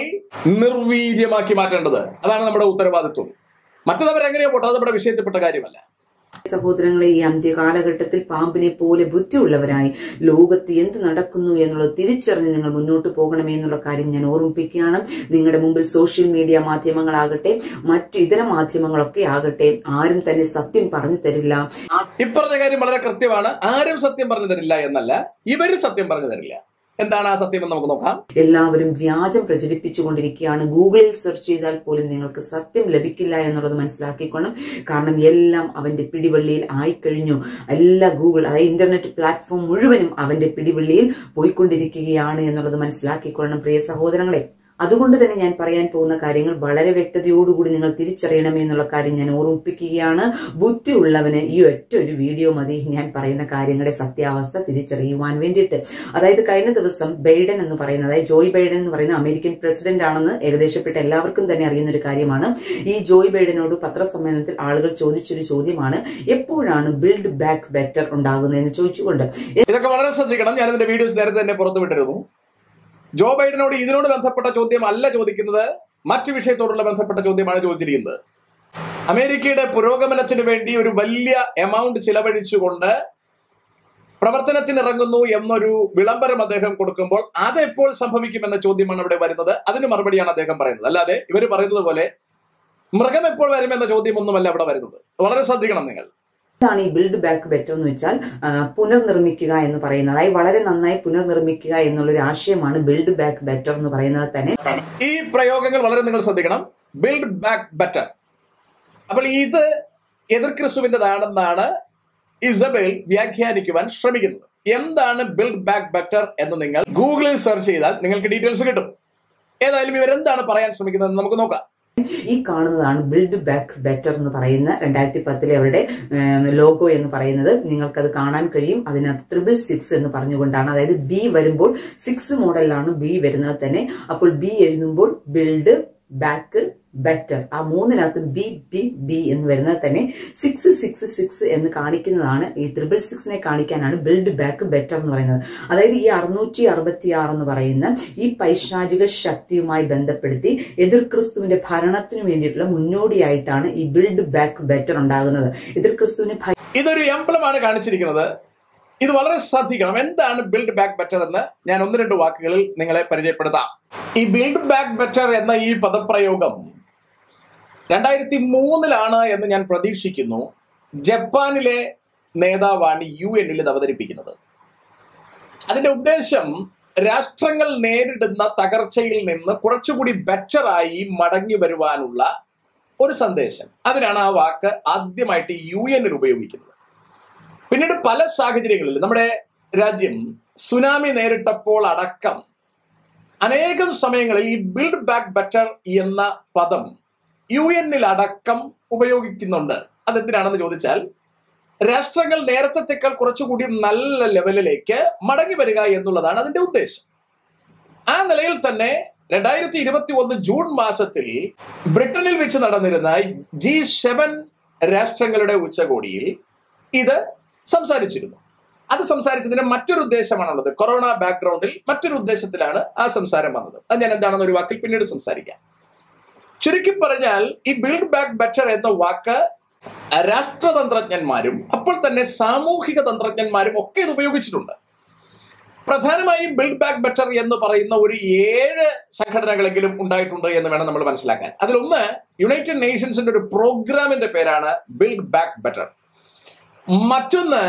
നിർവീര്യമാക്കി മാറ്റേണ്ടത് അതാണ് നമ്മുടെ ഉത്തരവാദിത്വം മറ്റതവരെങ്ങനെയോ പോട്ടെ അത് നമ്മുടെ വിഷയത്തിൽപ്പെട്ട കാര്യമല്ല സഹോദരങ്ങളെ ഈ അന്ത്യകാലഘട്ടത്തിൽ പാമ്പിനെ പോലെ ബുദ്ധിയുള്ളവരായി ലോകത്ത് എന്ത് നടക്കുന്നു എന്നുള്ളത് തിരിച്ചറിഞ്ഞ് നിങ്ങൾ മുന്നോട്ട് പോകണമേ എന്നുള്ള കാര്യം ഞാൻ ഓർമ്മിപ്പിക്കുകയാണ് നിങ്ങളുടെ മുമ്പിൽ സോഷ്യൽ മീഡിയ മാധ്യമങ്ങളാകട്ടെ മറ്റ് ഇതര മാധ്യമങ്ങളൊക്കെ ആകട്ടെ ആരും തന്നെ സത്യം പറഞ്ഞു തരില്ല ഇപ്പറഞ്ഞ കാര്യം വളരെ കൃത്യമാണ് ആരും സത്യം പറഞ്ഞു തരില്ല എന്നല്ല ഇവര് സത്യം പറഞ്ഞു തരില്ല എന്താണ് ആ സത്യം എന്ന് നമുക്ക് നോക്കാം എല്ലാവരും വ്യാജം പ്രചരിപ്പിച്ചുകൊണ്ടിരിക്കുകയാണ് ഗൂഗിളിൽ സെർച്ച് ചെയ്താൽ പോലും നിങ്ങൾക്ക് സത്യം ലഭിക്കില്ല എന്നുള്ളത് മനസ്സിലാക്കിക്കൊള്ളും കാരണം എല്ലാം അവന്റെ പിടിവള്ളിയിൽ ആയിക്കഴിഞ്ഞു എല്ലാ ഗൂഗിൾ അതായത് ഇന്റർനെറ്റ് പ്ലാറ്റ്ഫോം മുഴുവനും അവന്റെ പിടിവള്ളിയിൽ പോയിക്കൊണ്ടിരിക്കുകയാണ് എന്നുള്ളത് മനസ്സിലാക്കിക്കൊള്ളണം പ്രിയ സഹോദരങ്ങളെ അതുകൊണ്ട് തന്നെ ഞാൻ പറയാൻ പോകുന്ന കാര്യങ്ങൾ വളരെ വ്യക്തതയോടുകൂടി നിങ്ങൾ തിരിച്ചറിയണമേ എന്നുള്ള കാര്യം ഞാൻ ഓർമ്മിപ്പിക്കുകയാണ് ബുദ്ധിയുള്ളവന് ഈ ഒറ്റ ഒരു വീഡിയോ മതി ഞാൻ പറയുന്ന കാര്യങ്ങളുടെ സത്യാവസ്ഥ തിരിച്ചറിയുവാൻ വേണ്ടിയിട്ട് അതായത് കഴിഞ്ഞ ദിവസം ബൈഡൻ എന്ന് പറയുന്ന അതായത് ജോയ് ബൈഡൻ എന്ന് പറയുന്ന അമേരിക്കൻ പ്രസിഡന്റ് ആണെന്ന് ഏകദേശപ്പെട്ട എല്ലാവർക്കും തന്നെ അറിയുന്ന ഒരു കാര്യമാണ് ഈ ജോയ് ബൈഡനോട് പത്രസമ്മേളനത്തിൽ ആളുകൾ ചോദിച്ചൊരു ചോദ്യമാണ് എപ്പോഴാണ് ബിൽഡ് ബാക്ക് ബെറ്റർ ഉണ്ടാകുന്നതെന്ന് ചോദിച്ചുകൊണ്ട് ഇതൊക്കെ വളരെ ശ്രദ്ധിക്കണം ഞാൻ ഇതിന്റെ വീഡിയോസ് നേരത്തെ തന്നെ പുറത്തു വിട്ടിരുന്നു ജോ ബൈഡനോട് ഇതിനോട് ബന്ധപ്പെട്ട ചോദ്യം അല്ല ചോദിക്കുന്നത് മറ്റു വിഷയത്തോടുള്ള ബന്ധപ്പെട്ട ചോദ്യമാണ് ചോദിച്ചിരിക്കുന്നത് അമേരിക്കയുടെ പുരോഗമനത്തിന് വേണ്ടി ഒരു വലിയ എമൗണ്ട് ചിലവഴിച്ചുകൊണ്ട് പ്രവർത്തനത്തിനിറങ്ങുന്നു എന്നൊരു വിളംബരം അദ്ദേഹം കൊടുക്കുമ്പോൾ അതെപ്പോൾ സംഭവിക്കുമെന്ന ചോദ്യമാണ് അവിടെ വരുന്നത് അതിന് മറുപടിയാണ് അദ്ദേഹം പറയുന്നത് അല്ലാതെ ഇവർ പറയുന്നത് പോലെ മൃഗം എപ്പോൾ വരുമെന്ന ചോദ്യമൊന്നുമല്ല അവിടെ വരുന്നത് വളരെ ശ്രദ്ധിക്കണം നിങ്ങൾ എന്താണ് ഈ ബിൽഡ് ബാക്ക് ബെറ്റർ എന്ന് വെച്ചാൽ ആ, പുനർനിർമ്മിക്കുക എന്ന് പറയുന്നത് അതായത് വളരെ നന്നായി പുനർനിർമ്മിക്കുക എന്നുള്ളൊരു ആശയമാണ് ബിൽഡ് ബാക്ക് ബെറ്റർ എന്ന് പറയുന്നത് തന്നെ ഈ പ്രയോഗങ്ങൾ വളരെ നിങ്ങൾ ശ്രദ്ധിക്കണം ബിൽഡ് ബാക്ക് ബെറ്റർ അപ്പോൾ ഇത് എതിർ ക്രിസ്തുവിൻ്റെതാണെന്നാണ് ഇസബേൽ വ്യാഖ്യാനിക്കുവാൻ ശ്രമിക്കുന്നത് എന്താണ് ബിൽഡ് ബാക്ക് ബെറ്റർ എന്ന് നിങ്ങൾ ഗൂഗിളിൽ സെർച്ച് ചെയ്താൽ നിങ്ങൾക്ക് ഡീറ്റെയിൽസ് കിട്ടും ഏതായാലും ഇവരെന്താണ് പറയാൻ ശ്രമിക്കുന്നത് നമുക്ക് നോക്കാം ഈ കാണുന്നതാണ് ബിൽഡ് ബാക്ക് ബെറ്റർ എന്ന് പറയുന്ന രണ്ടായിരത്തി പത്തിലെ അവരുടെ ലോഗോ എന്ന് പറയുന്നത് നിങ്ങൾക്കത് കാണാൻ കഴിയും അതിനകത്ത് ത്രിബിൾ സിക്സ് എന്ന് പറഞ്ഞുകൊണ്ടാണ് അതായത് ബി വരുമ്പോൾ സിക്സ് മോഡലിലാണ് ബി വരുന്നത് തന്നെ അപ്പോൾ ബി എഴുതുമ്പോൾ ബിൽഡ് ബാക്ക് ബെറ്റർ ആ മൂന്നിനകത്ത് ബി ബി ബി എന്ന് വരുന്നത് തന്നെ സിക്സ് സിക്സ് സിക്സ് എന്ന് കാണിക്കുന്നതാണ് ഈ ത്രിബിൾ സിക്സിനെ കാണിക്കാനാണ് ബിൽഡ് ബാക്ക് ബെറ്റർ എന്ന് പറയുന്നത് അതായത് ഈ അറുന്നൂറ്റി അറുപത്തി ആറ് എന്ന് പറയുന്ന ഈ പൈശാചിക ശക്തിയുമായി ബന്ധപ്പെടുത്തി എതിർ ക്രിസ്തുവിന്റെ ഭരണത്തിന് വേണ്ടിയിട്ടുള്ള മുന്നോടിയായിട്ടാണ് ഈ ബിൽഡ് ബാക്ക് ബെറ്റർ ഉണ്ടാകുന്നത് എതിർ ക്രിസ്തുവിനെ ഭ- ഇതൊരു എംബ്ലമാണ് കാണിച്ചിരിക്കുന്നത് ഇത് വളരെ ശ്രദ്ധിക്കണം എന്താണ് ബിൽഡ് ബാക്ക് ബെറ്റർ എന്ന് ഞാൻ ഒന്ന് രണ്ട് വാക്കുകളിൽ നിങ്ങളെ പരിചയപ്പെടുത്താം ഈ ബിൽഡ് ബാക്ക് ബെറ്റർ എന്ന ഈ പദപ്രയോഗം രണ്ടായിരത്തി മൂന്നിലാണ് എന്ന് ഞാൻ പ്രതീക്ഷിക്കുന്നു ജപ്പാനിലെ നേതാവാണ് യു എന്നിൽ ഇത് അവതരിപ്പിക്കുന്നത് അതിന്റെ ഉദ്ദേശം രാഷ്ട്രങ്ങൾ നേരിടുന്ന തകർച്ചയിൽ നിന്ന് കുറച്ചുകൂടി ബെറ്ററായി മടങ്ങി വരുവാനുള്ള ഒരു സന്ദേശം അതിനാണ് ആ വാക്ക് ആദ്യമായിട്ട് യു എന്നിൽ ഉപയോഗിക്കുന്നത് പിന്നീട് പല സാഹചര്യങ്ങളിൽ നമ്മുടെ രാജ്യം സുനാമി നേരിട്ടപ്പോൾ അടക്കം അനേകം സമയങ്ങളിൽ ഈ ബിൽഡ് ബാക്ക് ബെറ്റർ എന്ന പദം യു എന്നിൽ അടക്കം ഉപയോഗിക്കുന്നുണ്ട് അതെന്തിനാണെന്ന് ചോദിച്ചാൽ രാഷ്ട്രങ്ങൾ നേരത്തെക്കാൾ കുറച്ചുകൂടി നല്ല ലെവലിലേക്ക് മടങ്ങി വരിക എന്നുള്ളതാണ് അതിന്റെ ഉദ്ദേശം ആ നിലയിൽ തന്നെ രണ്ടായിരത്തി ഇരുപത്തി ഒന്ന് ജൂൺ മാസത്തിൽ ബ്രിട്ടനിൽ വെച്ച് നടന്നിരുന്ന ജി സെവൻ രാഷ്ട്രങ്ങളുടെ ഉച്ചകോടിയിൽ ഇത് സംസാരിച്ചിരുന്നു അത് സംസാരിച്ചതിന് മറ്റൊരു ഉദ്ദേശമാണുള്ളത് കൊറോണ ബാക്ക്ഗ്രൗണ്ടിൽ മറ്റൊരു ഉദ്ദേശത്തിലാണ് ആ സംസാരം വന്നത് അത് ഞാൻ എന്താണെന്ന് ഒരു വാക്കിൽ പിന്നീട് സംസാരിക്കാം ചുരുക്കി പറഞ്ഞാൽ ഈ ബിൽഡ് ബാക്ക് ബെറ്റർ എന്ന വാക്ക് രാഷ്ട്രതന്ത്രജ്ഞന്മാരും അപ്പോൾ തന്നെ സാമൂഹിക തന്ത്രജ്ഞന്മാരും ഒക്കെ ഇത് ഉപയോഗിച്ചിട്ടുണ്ട് പ്രധാനമായും ബിൽഡ് ബാക്ക് ബെറ്റർ എന്ന് പറയുന്ന ഒരു ഏഴ് സംഘടനകളെങ്കിലും ഉണ്ടായിട്ടുണ്ട് എന്ന് വേണം നമ്മൾ മനസ്സിലാക്കാൻ അതിലൊന്ന് യുണൈറ്റഡ് നേഷൻസിന്റെ ഒരു പ്രോഗ്രാമിന്റെ പേരാണ് ബിൽഡ് ബാക്ക് ബെറ്റർ മറ്റൊന്ന്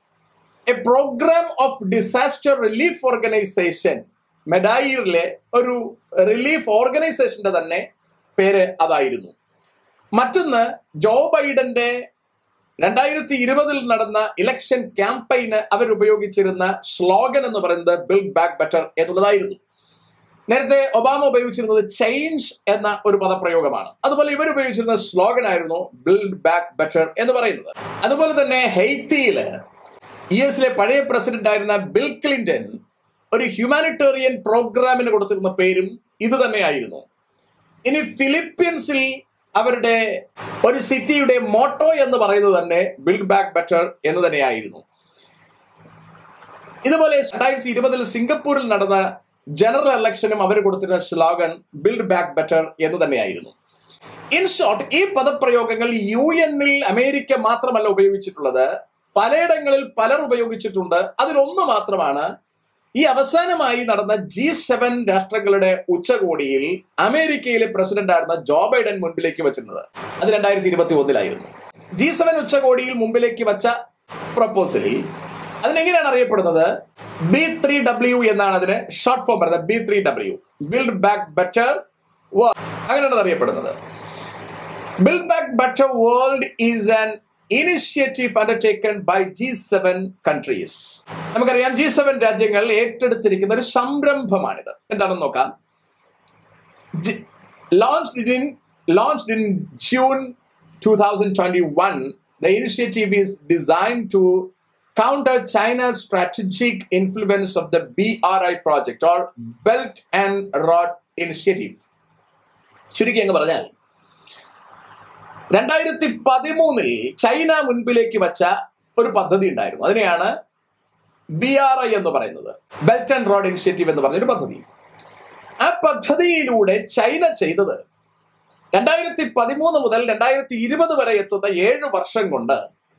a programme of disaster relief organisation മെഡായിറിലെ ഒരു റിലീഫ് ഓർഗനൈസേഷന്റെ തന്നെ പേര് അതായിരുന്നു മറ്റൊന്ന് ജോ ബൈഡന്റെ രണ്ടായിരത്തി ഇരുപതിൽ നടന്ന ഇലക്ഷൻ ക്യാമ്പയിന് അവർ ഉപയോഗിച്ചിരുന്ന സ്ലോഗൻ എന്ന് പറയുന്നത് ബിൽഡ് ബാക്ക് ബെറ്റർ എന്നുള്ളതായിരുന്നു നേരത്തെ ഒബാമ ഉപയോഗിച്ചിരുന്നത് ചേഞ്ച് എന്ന ഒരു പദപ്രയോഗമാണ് അതുപോലെ ഇവർ ഉപയോഗിച്ചിരുന്ന സ്ലോഗൻ ആയിരുന്നു ബിൽഡ് ബാക്ക് ബെറ്റർ എന്ന് പറയുന്നത് അതുപോലെ തന്നെ ഹെയ്ത്തിയില് യു എസിലെ പഴയ പ്രസിഡന്റ് ആയിരുന്ന ബിൽ ക്ലിന്റൺ ഒരു ഹ്യൂമാനിറ്റേറിയൻ പ്രോഗ്രാമിന് കൊടുത്തിരുന്ന പേരും ഇത് തന്നെയായിരുന്നു ഇനി ഫിലിപ്പീൻസിൽ അവരുടെ ഒരു സിറ്റിയുടെ മോട്ടോ എന്ന് പറയുന്നത് തന്നെ ബിൽഡ് ബാക്ക് ബെറ്റർ എന്ന് തന്നെയായിരുന്നു ഇതുപോലെ രണ്ടായിരത്തി ഇരുപതിൽ സിംഗപ്പൂരിൽ നടന്ന ജനറൽ ഇലക്ഷനും അവർ കൊടുത്തിരുന്ന സ്ലോഗൻ ബിൽഡ് ബാക്ക് ബെറ്റർ എന്ന് തന്നെയായിരുന്നു ഇൻ ഷോർട്ട് ഈ പദപ്രയോഗങ്ങൾ യു എന്നിൽ അമേരിക്ക മാത്രമല്ല ഉപയോഗിച്ചിട്ടുള്ളത് പലയിടങ്ങളിൽ പലർ ഉപയോഗിച്ചിട്ടുണ്ട് അതിലൊന്ന് മാത്രമാണ് ഈ അവസാനമായി നടന്ന ജി സെവൻ രാഷ്ട്രങ്ങളുടെ ഉച്ചകോടിയിൽ അമേരിക്കയിലെ പ്രസിഡന്റ് ആയിരുന്ന ജോ ബൈഡൻ മുൻപിലേക്ക് വെച്ചിരുന്നത് അത് രണ്ടായിരത്തി ഇരുപത്തി ഒന്നിലായിരുന്നു ജി സെവൻ ഉച്ചകോടിയിൽ മുമ്പിലേക്ക് വച്ച പ്രപ്പോസലിൽ അതിനെങ്ങനെയാണ് അറിയപ്പെടുന്നത് ബി ത്രീ ഡബ്ല്യു എന്നാണ് അതിന് ഷോർട്ട് ഫോം പറയുന്നത് B three W build back better അങ്ങനെയാണ് അത് അറിയപ്പെടുന്നത് Build Back Better World is an initiative undertaken by G7 countries. നമുക്കറിയാം ജി സെവൻ രാജ്യങ്ങൾ ഏറ്റെടുത്തിരിക്കുന്ന ഒരു സംരംഭമാണിത് എന്താണെന്ന് നോക്കാം launched in launched in June 2021, the initiative is designed to counter China's strategic influence of the BRI project or Belt and Road Initiative. ചുരുക്കി അങ്ങ് പറഞ്ഞാൽ രണ്ടായിരത്തി പതിമൂന്നിൽ ചൈന മുൻപിലേക്ക് വച്ച ഒരു പദ്ധതി ഉണ്ടായിരുന്നു അതിനെയാണ് ബി ആർ ഐ എന്ന് പറയുന്നത് ബെൽറ്റ് ആൻഡ് റോഡ് ഇനിഷ്യേറ്റീവ് എന്ന് പറഞ്ഞൊരു പദ്ധതി ആ പദ്ധതിയിലൂടെ ചൈന ചെയ്തത് രണ്ടായിരത്തി പതിമൂന്ന് മുതൽ രണ്ടായിരത്തി ഇരുപത് വരെ എത്തുന്ന ഏഴ് വർഷം കൊണ്ട്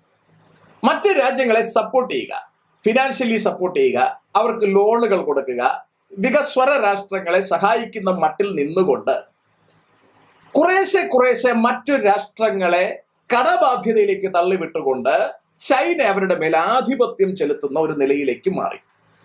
മറ്റ് രാജ്യങ്ങളെ സപ്പോർട്ട് ചെയ്യുക ഫിനാൻഷ്യലി സപ്പോർട്ട് ചെയ്യുക അവർക്ക് ലോണുകൾ കൊടുക്കുക വികസ്വര രാഷ്ട്രങ്ങളെ സഹായിക്കുന്ന മട്ടിൽ നിന്നുകൊണ്ട് കുറേശ്ശെ കുറേശ്ശെ മറ്റു രാഷ്ട്രങ്ങളെ കടബാധ്യതയിലേക്ക് തള്ളിവിട്ടുകൊണ്ട് ചൈന അവരുടെ മേൽ ആധിപത്യം ചെലുത്തുന്ന ഒരു നിലയിലേക്ക് മാറി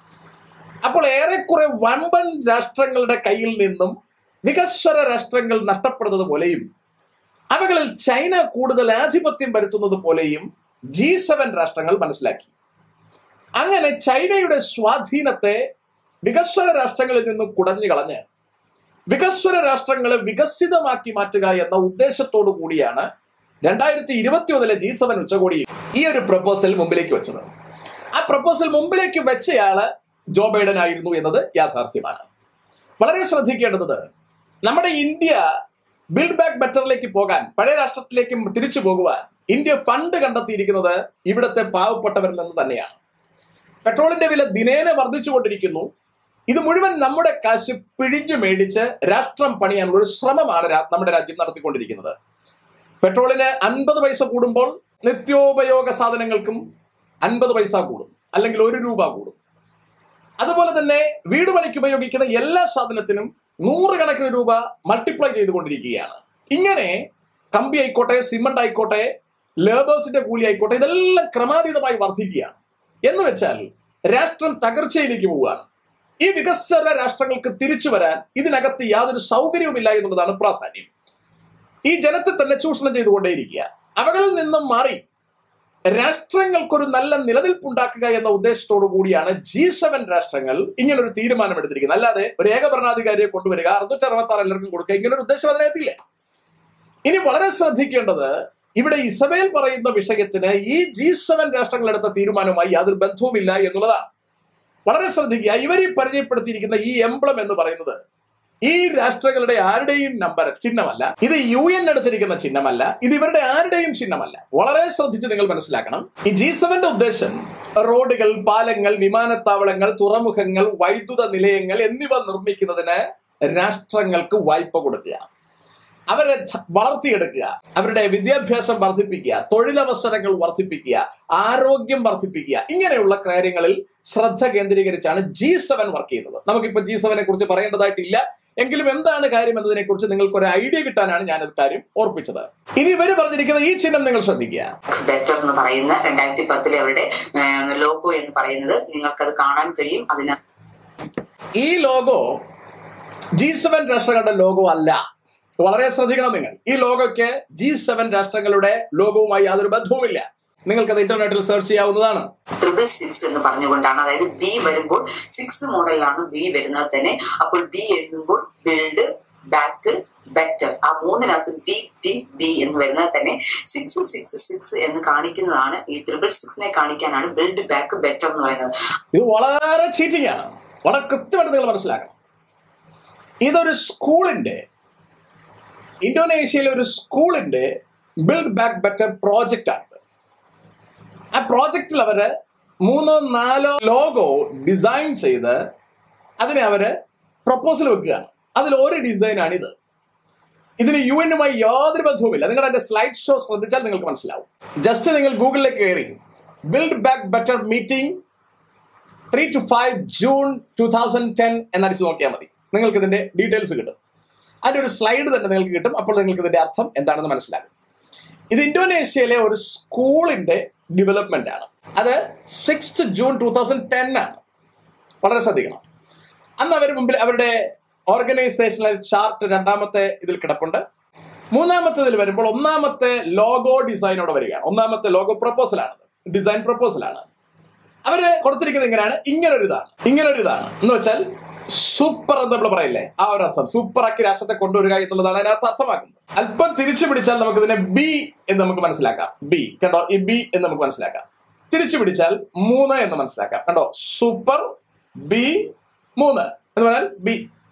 അപ്പോൾ ഏറെക്കുറെ വമ്പൻ രാഷ്ട്രങ്ങളുടെ കയ്യിൽ നിന്നും വികസ്വര രാഷ്ട്രങ്ങൾ നഷ്ടപ്പെടുന്നത് പോലെയും അവകളിൽ ചൈന കൂടുതൽ ആധിപത്യം വരുത്തുന്നത് പോലെയും ജി സെവൻ രാഷ്ട്രങ്ങൾ മനസ്സിലാക്കി അങ്ങനെ ചൈനയുടെ സ്വാധീനത്തെ വികസ്വര രാഷ്ട്രങ്ങളിൽ നിന്ന് കുടഞ്ഞു കളഞ്ഞ് വികസ്വര രാഷ്ട്രങ്ങളെ വികസിതമാക്കി മാറ്റുക എന്ന ഉദ്ദേശത്തോടു കൂടിയാണ് രണ്ടായിരത്തി ഇരുപത്തി ഒന്നിലെ ജി സെവൻ ഉച്ചകോടിയിൽ ഈ ഒരു പ്രപ്പോസൽ മുമ്പിലേക്ക് വെച്ചത് ആ പ്രപ്പോസൽ മുമ്പിലേക്ക് വെച്ചയാള് ജോ ബൈഡൻ ആയിരുന്നു എന്നത് യാഥാർത്ഥ്യമാണ് വളരെ ശ്രദ്ധിക്കേണ്ടത് നമ്മുടെ ഇന്ത്യ ബിൽഡ് ബാക്ക് ബെറ്ററിലേക്ക് പോകാൻ പഴയ രാഷ്ട്രത്തിലേക്ക് തിരിച്ചു പോകുവാൻ ഇന്ത്യ ഫണ്ട് കണ്ടെത്തിയിരിക്കുന്നത് ഇവിടുത്തെ പാവപ്പെട്ടവരിൽ നിന്ന് തന്നെയാണ് പെട്രോളിന്റെ വില ദിനേന വർദ്ധിച്ചുകൊണ്ടിരിക്കുന്നു ഇത് മുഴുവൻ നമ്മുടെ കാശ് പിഴിഞ്ഞു മേടിച്ച് രാഷ്ട്രം പണിയാനുള്ള ഒരു ശ്രമമാണ് രാ- നമ്മുടെ രാജ്യം നടത്തിക്കൊണ്ടിരിക്കുന്നത് പെട്രോളിന് അൻപത് പൈസ കൂടുമ്പോൾ നിത്യോപയോഗ സാധനങ്ങൾക്കും അൻപത് പൈസ കൂടും അല്ലെങ്കിൽ ഒരു രൂപ കൂടും അതുപോലെ തന്നെ വീട് പണിക്ക് ഉപയോഗിക്കുന്ന എല്ലാ സാധനത്തിനും നൂറുകണക്കിന് രൂപ മൾട്ടിപ്ലൈ ചെയ്തുകൊണ്ടിരിക്കുകയാണ് ഇങ്ങനെ കമ്പി ആയിക്കോട്ടെ സിമന്റ് ആയിക്കോട്ടെ ലേബേഴ്സിന്റെ കൂലി ആയിക്കോട്ടെ ഇതെല്ലാം ക്രമാതീതമായി വർദ്ധിക്കുകയാണ് എന്ന് വെച്ചാൽ രാഷ്ട്രം തകർച്ചയിലേക്ക് പോവുകയാണ് ഈ വികസന രാഷ്ട്രങ്ങൾക്ക് തിരിച്ചു വരാൻ ഇതിനകത്ത് യാതൊരു സൗകര്യവുമില്ല എന്നുള്ളതാണ് പ്രാധാന്യം ഈ ജനത്തെ തന്നെ ചൂഷണം ചെയ്തുകൊണ്ടേയിരിക്കുക അവകളിൽ നിന്നും മാറി രാഷ്ട്രങ്ങൾക്കൊരു നല്ല നിലനിൽപ്പുണ്ടാക്കുക എന്ന ഉദ്ദേശത്തോടു കൂടിയാണ് ജി സെവൻ രാഷ്ട്രങ്ങൾ ഇങ്ങനൊരു തീരുമാനമെടുത്തിരിക്കുന്നത് അല്ലാതെ ഒരു ഏകഭരണാധികാരിയെ കൊണ്ടുവരിക അറുന്നൂറ്റി അറുപത്തി ആറ് എല്ലാവർക്കും കൊടുക്കുക ഇങ്ങനൊരു ഉദ്ദേശം അതിനകത്തില്ല ഇനി വളരെ ശ്രദ്ധിക്കേണ്ടത് ഇവിടെ ഇസബേൽ പറയുന്ന വിഷയത്തിന് ഈ ജി സെവൻ രാഷ്ട്രങ്ങൾ എടുത്ത തീരുമാനവുമായി യാതൊരു ബന്ധവുമില്ല എന്നുള്ളതാണ് വളരെ ശ്രദ്ധിക്കുക ഇവർ ഈ പരിചയപ്പെടുത്തിയിരിക്കുന്ന ഈ എംബ്ലം എന്ന് പറയുന്നത് ഈ രാഷ്ട്രങ്ങളുടെ ആരുടെയും നമ്പർ ചിഹ്നമല്ല ഇത് യു എൻ എടുത്തിരിക്കുന്ന ചിഹ്നമല്ല ഇത് ഇവരുടെ ആരുടെയും ചിഹ്നമല്ല വളരെ ശ്രദ്ധിച്ച് നിങ്ങൾ മനസ്സിലാക്കണം ഈ ജി സെവന്റെ ഉദ്ദേശം റോഡുകൾ പാലങ്ങൾ വിമാനത്താവളങ്ങൾ തുറമുഖങ്ങൾ വൈദ്യുത നിലയങ്ങൾ എന്നിവ നിർമ്മിക്കുന്നതിന് രാഷ്ട്രങ്ങൾക്ക് വായ്പ കൊടുക്കുക അവരെ ഛ- വളർത്തിയെടുക്കുക അവരുടെ വിദ്യാഭ്യാസം വർദ്ധിപ്പിക്കുക തൊഴിലവസരങ്ങൾ വർദ്ധിപ്പിക്കുക ആരോഗ്യം വർദ്ധിപ്പിക്കുക ഇങ്ങനെയുള്ള കാര്യങ്ങളിൽ ശ്രദ്ധ കേന്ദ്രീകരിച്ചാണ് ജി സെവൻ വർക്ക് ചെയ്യുന്നത് നമുക്കിപ്പോ ജി സെവനെ കുറിച്ച് പറയേണ്ടതായിട്ടില്ല എങ്കിലും എന്താണ് കാര്യം എന്നതിനെ കുറിച്ച് നിങ്ങൾക്ക് ഒരു ഐഡിയ കിട്ടാനാണ് ഞാൻ ഇത് കാര്യം ഓർപ്പിച്ചത് ഇനി ഇവര് പറഞ്ഞിരിക്കുന്ന ഈ ചിഹ്നം നിങ്ങൾ ശ്രദ്ധിക്കുക ബെറ്റർ എന്ന് പറയുന്ന രണ്ടായിരത്തി പത്തിലെ അവരുടെ ലോഗോ എന്ന് പറയുന്നത് നിങ്ങൾക്കത് കാണാൻ കഴിയും അതിന് ഈ ലോഗോ ജി സെവൻ രാഷ്ട്രങ്ങളുടെ ലോഗോ അല്ല വളരെ ശ്രദ്ധിക്കണം നിങ്ങൾ ഈ ലോഗോയ്ക്ക് ജി സെവൻ രാഷ്ട്രങ്ങളുടെ ലോഗോവുമായി യാതൊരു ബന്ധവുമില്ല നിങ്ങൾക്കത് ഇന്റർനെറ്റിൽ സെർച്ച് ചെയ്യാവുന്നതാണ് ട്രിപ്പിൾ സിക്സ് എന്ന് പറഞ്ഞുകൊണ്ടാണ് അതായത് ബി വരുമ്പോൾ സിക്സ് മോഡലിലാണ് ബി വരുന്നത് തന്നെ അപ്പോൾ ബി എഴുതുമ്പോൾ ബിൽഡ് ബാക്ക് ബെറ്റർ ആ മൂന്നിനകത്ത് ബി ബി ബി എന്ന് വരുന്നത് തന്നെ സിക്സ് സിക്സ് സിക്സ് എന്ന് കാണിക്കുന്നതാണ് ഈ ട്രിപ്പിൾ സിക്സിനെ കാണിക്കാനാണ് ബിൽഡ് ബാക്ക് ബെറ്റർ എന്ന് പറയുന്നത് ഇത് വളരെ ചീറ്റിംഗ് ആണ് വളരെ കൃത്യമായിട്ട് നിങ്ങൾ മനസ്സിലാക്കണം ഇതൊരു സ്കൂളിന്റെ ഇന്തോനേഷ്യയിലെ ഒരു സ്കൂളിന്റെ ബിൽഡ് ബാക്ക് ബെറ്റർ പ്രോജക്റ്റ് ആണിത് ആ പ്രോജക്റ്റിൽ അവര് മൂന്നോ നാലോ ലോഗോ ഡിസൈൻ ചെയ്ത് അതിനെ അവര് പ്രപ്പോസൽ വെക്കുകയാണ് അതിൽ ഒരു ഡിസൈനാണിത് ഇതിന് യു എന്നുമായി യാതൊരു ബന്ധവുമില്ല നിങ്ങൾ എന്റെ സ്ലൈഡ് ഷോ ശ്രദ്ധിച്ചാൽ നിങ്ങൾക്ക് മനസ്സിലാവും ജസ്റ്റ് നിങ്ങൾ ഗൂഗിളിലേക്ക് കയറി build back better meeting three two five June two thousand ten എന്നടിച്ച് നോക്കിയാൽ മതി നിങ്ങൾക്ക് ഇതിന്റെ ഡീറ്റെയിൽസ് കിട്ടും അതിന്റെ ഒരു സ്ലൈഡ് തന്നെ നിങ്ങൾക്ക് കിട്ടും അപ്പോൾ നിങ്ങൾക്ക് ഇതിന്റെ അർത്ഥം എന്താണെന്ന് മനസ്സിലാകും ഇത് ഇന്തോനേഷ്യയിലെ ഒരു സ്കൂളിന്റെ ഡെവലപ്മെന്റ് ആണ് അത് six June two thousand ten ആണ് വളരെ ശ്രദ്ധിക്കണം അന്ന് അവർ മുമ്പിൽ അവരുടെ ഓർഗനൈസേഷണൽ ചാർട്ട് രണ്ടാമത്തെ ഇതിൽ കിടപ്പുണ്ട് മൂന്നാമത്തേതിൽ വരുമ്പോൾ ഒന്നാമത്തെ ലോഗോ ഡിസൈനോടെ വരികയാണ് ഒന്നാമത്തെ ലോഗോ പ്രപ്പോസൽ ആണ് ഡിസൈൻ പ്രപ്പോസൽ ആണ് അവര് കൊടുത്തിരിക്കുന്നത് ഇങ്ങനെയാണ് ഇങ്ങനൊരു ഇതാണ് ഇങ്ങനൊരു ഇതാണ് എന്ന് വെച്ചാൽ സൂപ്പർ എന്ന് നമ്മൾ പറയില്ലേ ആ ഒരു അർത്ഥം സൂപ്പർ ആക്കി രാഷ്ട്രത്തെ കൊണ്ടുവരിക എന്നുള്ളതാണ് അതിനകത്ത് അർത്ഥമാക്കുന്നത് അല്പം തിരിച്ചു പിടിച്ചാൽ നമുക്ക് ഇതിനെ ബി എന്ന് നമുക്ക് മനസ്സിലാക്കാം ബി കണ്ടോ ഈ ബി എന്ന് നമുക്ക് മനസ്സിലാക്കാം തിരിച്ചു പിടിച്ചാൽ മൂന്ന് എന്ന് മനസ്സിലാക്കാം കണ്ടോ സൂപ്പർ ബി മൂന്ന് എന്ന് പറഞ്ഞാൽ B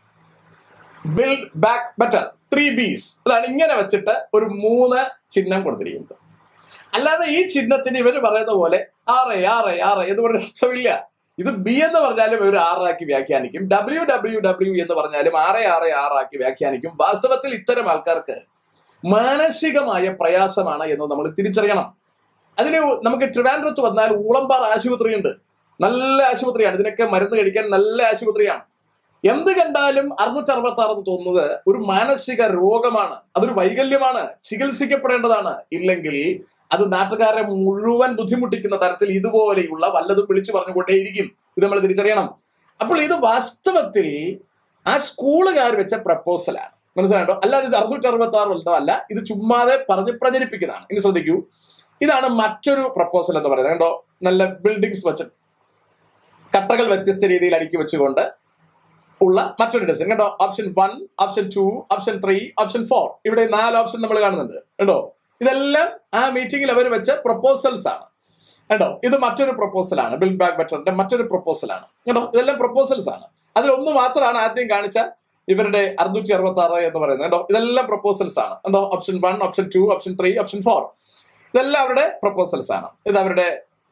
build back better three Bs അതാണ് ഇങ്ങനെ വെച്ചിട്ട് ഒരു മൂന്ന് ചിഹ്നം കൊടുത്തിരിക്കുന്നത് അല്ലാതെ ഈ ചിഹ്നത്തിന് ഇവര് പറയുന്ന പോലെ ആറ് ആറ് ആറ് എന്ന് പറഞ്ഞ അർത്ഥമില്ല ഇത് ബി എന്ന് പറഞ്ഞാലും ഇവർ ആറാക്കി വ്യാഖ്യാനിക്കും ഡബ്ല്യു ഡബ്ല്യു ഡബ്ല്യു എന്ന് പറഞ്ഞാലും ആറ് ആറ് ആറാക്കി വ്യാഖ്യാനിക്കും വാസ്തവത്തിൽ ഇത്തരം ആൾക്കാർക്ക് മാനസികമായ പ്രയാസമാണ് എന്ന് നമ്മൾ തിരിച്ചറിയണം അതിന് നമുക്ക് ട്രിവാൻഡ്രത്ത് വന്നാൽ ഊളമ്പാറ ആശുപത്രിയുണ്ട് നല്ല ആശുപത്രിയാണ് ഇതിനൊക്കെ മരുന്ന് കഴിക്കാൻ നല്ല ആശുപത്രിയാണ് എന്ത് കണ്ടാലും അറുന്നൂറ്റി അറുപത്തി ആറ് എന്ന് തോന്നുന്നത് ഒരു മാനസിക രോഗമാണ് അതൊരു വൈകല്യമാണ് ചികിത്സിക്കപ്പെടേണ്ടതാണ് ഇല്ലെങ്കിൽ അത് നാട്ടുകാരെ മുഴുവൻ ബുദ്ധിമുട്ടിക്കുന്ന തരത്തിൽ ഇതുപോലെയുള്ള വല്ലതും വിളിച്ചു പറഞ്ഞുകൊണ്ടേയിരിക്കും ഇത് നമ്മൾ തിരിച്ചറിയണം അപ്പോൾ ഇത് വാസ്തവത്തിൽ ആ സ്കൂളുകാർ വെച്ച പ്രപ്പോസലാണ് മനസ്സിലായോ അല്ലാതെ ഇത് അറുന്നൂറ്റി അറുപത്തി ആറ് ഒന്നല്ല ഇത് ചുമ്മാതെ പറഞ്ഞ് പ്രചരിപ്പിക്കുന്നതാണ് ഇനി ശ്രദ്ധിക്കൂ ഇതാണ് മറ്റൊരു പ്രപ്പോസൽ എന്ന് പറയുന്നത് കണ്ടോ നല്ല ബിൽഡിങ്സ് വെച്ച് കട്ടകൾ വ്യത്യസ്ത രീതിയിൽ അടുക്കി വെച്ചുകൊണ്ട് ഉള്ള മറ്റൊരു ഡിസൈൻ കേട്ടോ option one option two option three option four ഇവിടെ നാല് ഓപ്ഷൻ നമ്മൾ കാണുന്നുണ്ട് കേട്ടോ ഇതെല്ലാം ആ മീറ്റിംഗിൽ അവർ വെച്ച പ്രപ്പോസൽസ് ആണ് കേട്ടോ ഇത് മറ്റൊരു പ്രപ്പോസൽ ആണ് ബിൽഡ് ബാക്ക് ബെറ്ററിന്റെ മറ്റൊരു പ്രപ്പോസൽ ആണ് കേട്ടോ ഇതെല്ലാം പ്രപ്പോസൽസ് ആണ് അതിൽ ഒന്ന് മാത്രമാണ് ആദ്യം കാണിച്ച ഇവരുടെ അറുന്നൂറ്റി അറുപത്തി ആറ് എന്ന് പറയുന്നത് കേട്ടോ ഇതെല്ലാം പ്രപ്പോസൽസ് ആണ് കേട്ടോ option one option two option three option four ഇതെല്ലാം അവരുടെ പ്രപ്പോസൽസ് ആണ് ഇത് അവരുടെ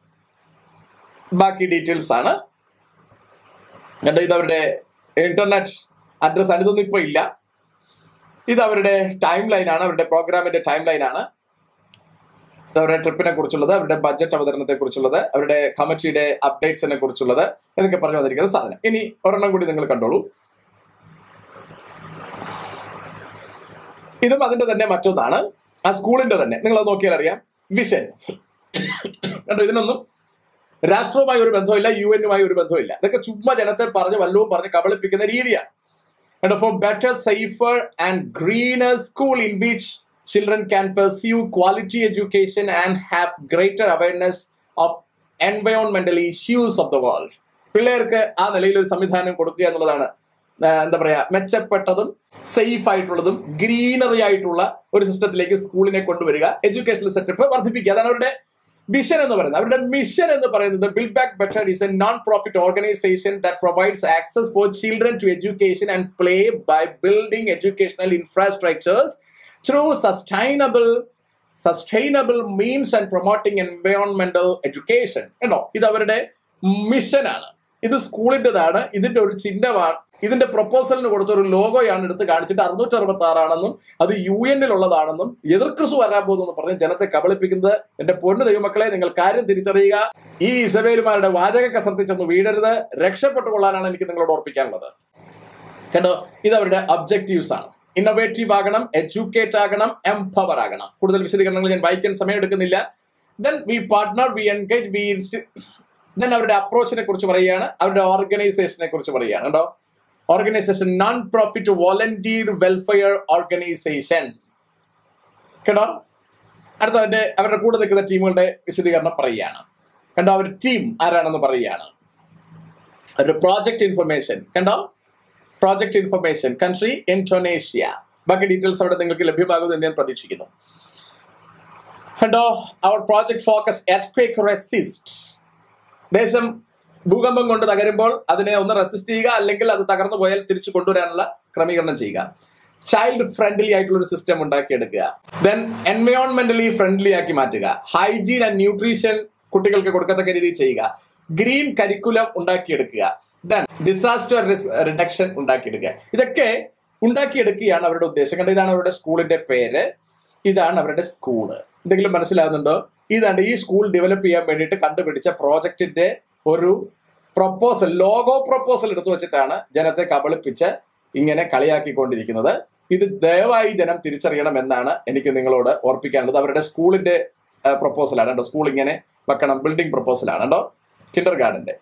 ബാക്കി ഡീറ്റെയിൽസ് ആണ് കണ്ടോ ഇത് അവരുടെ ഇന്റർനെറ്റ് അഡ്രസ് ആണ് ഇതൊന്നും ഇപ്പൊ ഇല്ല ഇത് അവരുടെ ടൈം ലൈൻ ആണ് അവരുടെ പ്രോഗ്രാമിന്റെ ടൈം ലൈൻ ആണ് ഇത് അവരുടെ ട്രിപ്പിനെ കുറിച്ചുള്ളത് അവരുടെ ബഡ്ജറ്റ് അവതരണത്തെ കുറിച്ചുള്ളത് അവരുടെ കമ്മിറ്റിയുടെ അപ്ഡേറ്റ്സിനെ കുറിച്ചുള്ളത് എന്നൊക്കെ പറഞ്ഞു വന്നിരിക്കുന്ന സാധനം ഇനി ഒരെണ്ണം കൂടി നിങ്ങൾ കണ്ടോളൂ ഇതും അതിന്റെ തന്നെ മറ്റൊന്നാണ് ആ സ്കൂളിന്റെ തന്നെ നിങ്ങൾ അത് നോക്കിയാൽ അറിയാം വിഷൻ കണ്ടോ ഇതിനൊന്നും രാഷ്ട്രവുമായി ഒരു ബന്ധമില്ല യു എന്നുമായി ഒരു ബന്ധമില്ല ഇതൊക്കെ ചുമ്മാ ജനത്തെ പറഞ്ഞ് വല്ലവും പറഞ്ഞ് കബളിപ്പിക്കുന്ന രീതിയാണ് and for better, safer, and greener school in which children can pursue quality education and have greater awareness of environmental issues of the world. പിള്ളേർക്ക് ആ നിലയിൽ ഒരു സംവിധാനം കൊടുക്കുക എന്നുള്ളതാണ് ആ, എന്താ പറയാ മെച്ചപ്പെട്ടതും സേഫ് ആയിട്ടുള്ളതും ഗ്രീനറി ആയിട്ടുള്ള ഒരു സിസ്റ്റത്തിലേക്ക് സ്കൂളിനെ കൊണ്ടുവരിക എഡ്യൂക്കേഷണൽ സെറ്റപ്പ് വർദ്ധിപ്പിക്കുക അതാണ് അവരുടെ വിഷൻ എന്ന് പറയുന്നത് അവരുടെ മിഷൻ എന്ന് പറയുന്നത് build back better is a non profit organisation that provides access for children to education and play by building educational infrastructures through sustainable sustainable means and promoting എൻവയോൺമെന്റൽ എഡ്യൂക്കേഷൻ കേട്ടോ ഇത് അവരുടെ മിഷനാണ് ഇത് സ്കൂളിൻ്റെതാണ് ഇതിന്റെ ഒരു ചിഹ്നമാണ് ഇതിന്റെ പ്രപ്പോസലിന് കൊടുത്ത ഒരു ലോഗോയാണ് എടുത്ത് കാണിച്ചിട്ട് അറുന്നൂറ്റി അറുപത്തി ആറാണെന്നും അത് യു എന്നിലുള്ളതാണെന്നും എതിർ ക്രിസ്തു വരാൻ പോകുന്നു പറഞ്ഞ് ജനത്തെ കബളിപ്പിക്കുന്നത് എന്റെ പൊന്നു ദൈവമക്കളെ നിങ്ങൾ കാര്യം തിരിച്ചറിയുക ഈ ഇസബേലുമാരുടെ വാചക കസർത്തി ചെന്ന് വീഴരുത് രക്ഷപ്പെട്ടുകൊള്ളാനാണ് എനിക്ക് നിങ്ങളോട് ഓർപ്പിക്കാനുള്ളത് കണ്ടോ ഇത് അവരുടെ ഒബ്ജക്റ്റീവ്സ് ആണ് ഇന്നോവേറ്റീവ് ആകണം എഡ്യൂക്കേറ്റ് ആകണം എംപവർ ആകണം കൂടുതൽ വിശദീകരണങ്ങൾ ഞാൻ വായിക്കാൻ സമയം എടുക്കുന്നില്ല then we partner we engage we then അവരുടെ അപ്രോച്ചിനെ കുറിച്ച് പറയുകയാണ് അവരുടെ ഓർഗനൈസേഷനെ കുറിച്ച് പറയുകയാണ് കേട്ടോ organisation non profit volunteer welfare organisation കേട്ടോ അടുത്ത അവരുടെ അവരുടെ കൂടെ നിൽക്കുന്ന ടീമുകളുടെ വിശദീകരണം പറയുകയാണ് കണ്ടോ അവർ ടീം ആരാണെന്ന് പറയുകയാണ് അവരുടെ പ്രോജക്റ്റ് ഇൻഫർമേഷൻ കണ്ടോ പ്രോജക്റ്റ് ഇൻഫർമേഷൻ കൺട്രി ഇൻഡോനേഷ്യ ബാക്കി ഡീറ്റെയിൽസ് അവിടെ നിങ്ങൾക്ക് ലഭ്യമാകുമെന്ന് ഞാൻ പ്രതീക്ഷിക്കുന്നു കണ്ടോ അവർ പ്രോജക്ട് ഫോക്കസ് എർക്വേക്ക് റെസിസ്റ്റ് ദേശം ഭൂകമ്പം കൊണ്ട് തകരുമ്പോൾ അതിനെ ഒന്ന് റെസിസ്റ്റ് ചെയ്യുക അല്ലെങ്കിൽ അത് തകർന്നു പോയാൽ തിരിച്ചു കൊണ്ടുവരാനുള്ള ക്രമീകരണം ചെയ്യുക ചൈൽഡ് ഫ്രണ്ട്ലി ആയിട്ടുള്ള ഒരു സിസ്റ്റം ഉണ്ടാക്കിയെടുക്കുക ദെൻ എൻവയോൺമെന്റലി ഫ്രണ്ട്ലി ആക്കി മാറ്റുക ഹൈജീൻ ആൻഡ് ന്യൂട്രീഷൻ കുട്ടികൾക്ക് കൊടുക്കത്തക്ക രീതിയിൽ ചെയ്യുക ഗ്രീൻ കരിക്കുലം ഉണ്ടാക്കിയെടുക്കുക ദെൻ ഡിസാസ്റ്റർ റിസ്ക് റിഡക്ഷൻ ഉണ്ടാക്കിയെടുക്കുക ഇതൊക്കെ ഉണ്ടാക്കിയെടുക്കുകയാണ് അവരുടെ ഉദ്ദേശം കണ്ട ഇതാണ് അവരുടെ സ്കൂളിന്റെ പേര് ഇതാണ് അവരുടെ സ്കൂള് എന്തെങ്കിലും മനസ്സിലാകുന്നുണ്ടോ ഇതാണ് ഈ സ്കൂൾ ഡെവലപ്പ് ചെയ്യാൻ വേണ്ടിയിട്ട് കണ്ടുപിടിച്ച പ്രോജക്റ്റിന്റെ ഒരു പ്രൊപ്പോസൽ ലോഗോ പ്രൊപ്പോസൽ എടുത്തു വെച്ചിട്ടാണ് ജനത്തെ കബളിപ്പിച്ച് ഇങ്ങനെ കളിയാക്കിക്കൊണ്ടിരിക്കുന്നത് ഇത് ദയവായി ജനം തിരിച്ചറിയണം എന്നാണ് എനിക്ക് നിങ്ങളോട് ഓർപ്പിക്കാനുള്ളത് അവരുടെ സ്കൂളിന്റെ പ്രൊപ്പോസലാണ് കേട്ടോ സ്കൂൾ ഇങ്ങനെ വെക്കണം ബിൽഡിംഗ് പ്രൊപ്പോസലാണ് കേട്ടോ കിൻഡർ ഗാർഡന്റെ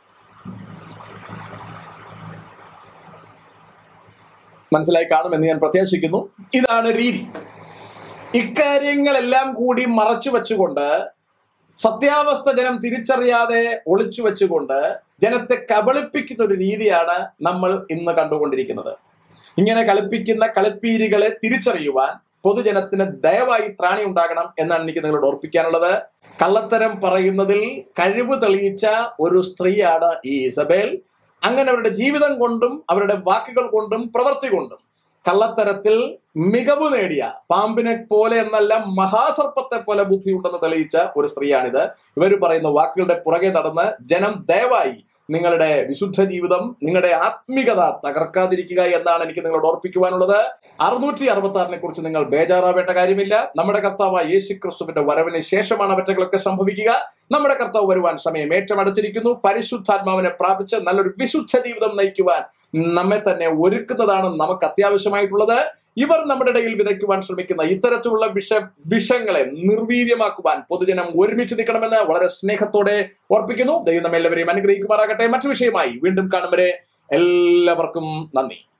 മനസ്സിലായി കാണുമെന്ന് ഞാൻ പ്രത്യാശിക്കുന്നു ഇതാണ് രീതി ഇക്കാര്യങ്ങളെല്ലാം കൂടി മറച്ചു വെച്ചുകൊണ്ട് സത്യാവസ്ഥ ജനം തിരിച്ചറിയാതെ ഒളിച്ചു വെച്ചുകൊണ്ട് ജനത്തെ കബളിപ്പിക്കുന്ന ഒരു രീതിയാണ് നമ്മൾ ഇന്ന് കണ്ടുകൊണ്ടിരിക്കുന്നത് ഇങ്ങനെ കളിപ്പിക്കുന്ന കളിപ്പീരികളെ തിരിച്ചറിയുവാൻ പൊതുജനത്തിന് ദയവായി ത്രാണി ഉണ്ടാകണം എന്നാണ് എനിക്ക് നിങ്ങളോട് ഓർപ്പിക്കാനുള്ളത് കള്ളത്തരം പറയുന്നതിൽ കഴിവ് തെളിയിച്ച ഒരു സ്ത്രീയാണ് ഈ ഇസബേൽ അങ്ങനെ അവരുടെ ജീവിതം കൊണ്ടും അവരുടെ വാക്കുകൾ കൊണ്ടും പ്രവൃത്തി കൊണ്ടും കള്ളത്തരത്തിൽ മികവ് നേടിയ പാമ്പിനെ പോലെ എന്നല്ല മഹാസർപ്പത്തെ പോലെ ബുദ്ധിയുണ്ടെന്ന് തെളിയിച്ച ഒരു സ്ത്രീയാണിത് ഇവർ പറയുന്ന വാക്കുകളുടെ പുറകെ നടന്ന് ജനം ദയവായി നിങ്ങളുടെ വിശുദ്ധ ജീവിതം നിങ്ങളുടെ ആത്മികത തകർക്കാതിരിക്കുക എന്നാണ് എനിക്ക് നിങ്ങളോട് ഓർപ്പിക്കുവാനുള്ളത് അറുന്നൂറ്റി അറുപത്തി ആറിനെ കുറിച്ച് നിങ്ങൾ ബേജാറാവേണ്ട കാര്യമില്ല നമ്മുടെ കർത്താവ് യേശു ക്രിസ്തുവിന്റെ വരവിന് ശേഷമാണ് അവറ്റകളൊക്കെ സംഭവിക്കുക നമ്മുടെ കർത്താവ് വരുവാൻ സമയം ഏറ്റവും അടുത്തിരിക്കുന്നു പരിശുദ്ധാത്മാവിനെ പ്രാപിച്ച് നല്ലൊരു വിശുദ്ധ ജീവിതം നയിക്കുവാൻ നമ്മെ തന്നെ ഒരുക്കുന്നതാണ് നമുക്ക് അത്യാവശ്യമായിട്ടുള്ളത് ഇവർ നമ്മുടെ ഇടയിൽ വിതയ്ക്കുവാൻ ശ്രമിക്കുന്ന ഇത്തരത്തിലുള്ള വിഷ വിഷങ്ങളെ നിർവീര്യമാക്കുവാൻ പൊതുജനം ഒരുമിച്ച് നിൽക്കണമെന്ന് വളരെ സ്നേഹത്തോടെ ഓർപ്പിക്കുന്നു ദൈവം നമ്മെല്ലാവരെയും അനുഗ്രഹിക്കുമാറാകട്ടെ മറ്റു വിഷയമായി വീണ്ടും കാണും വരെ എല്ലാവർക്കും നന്ദി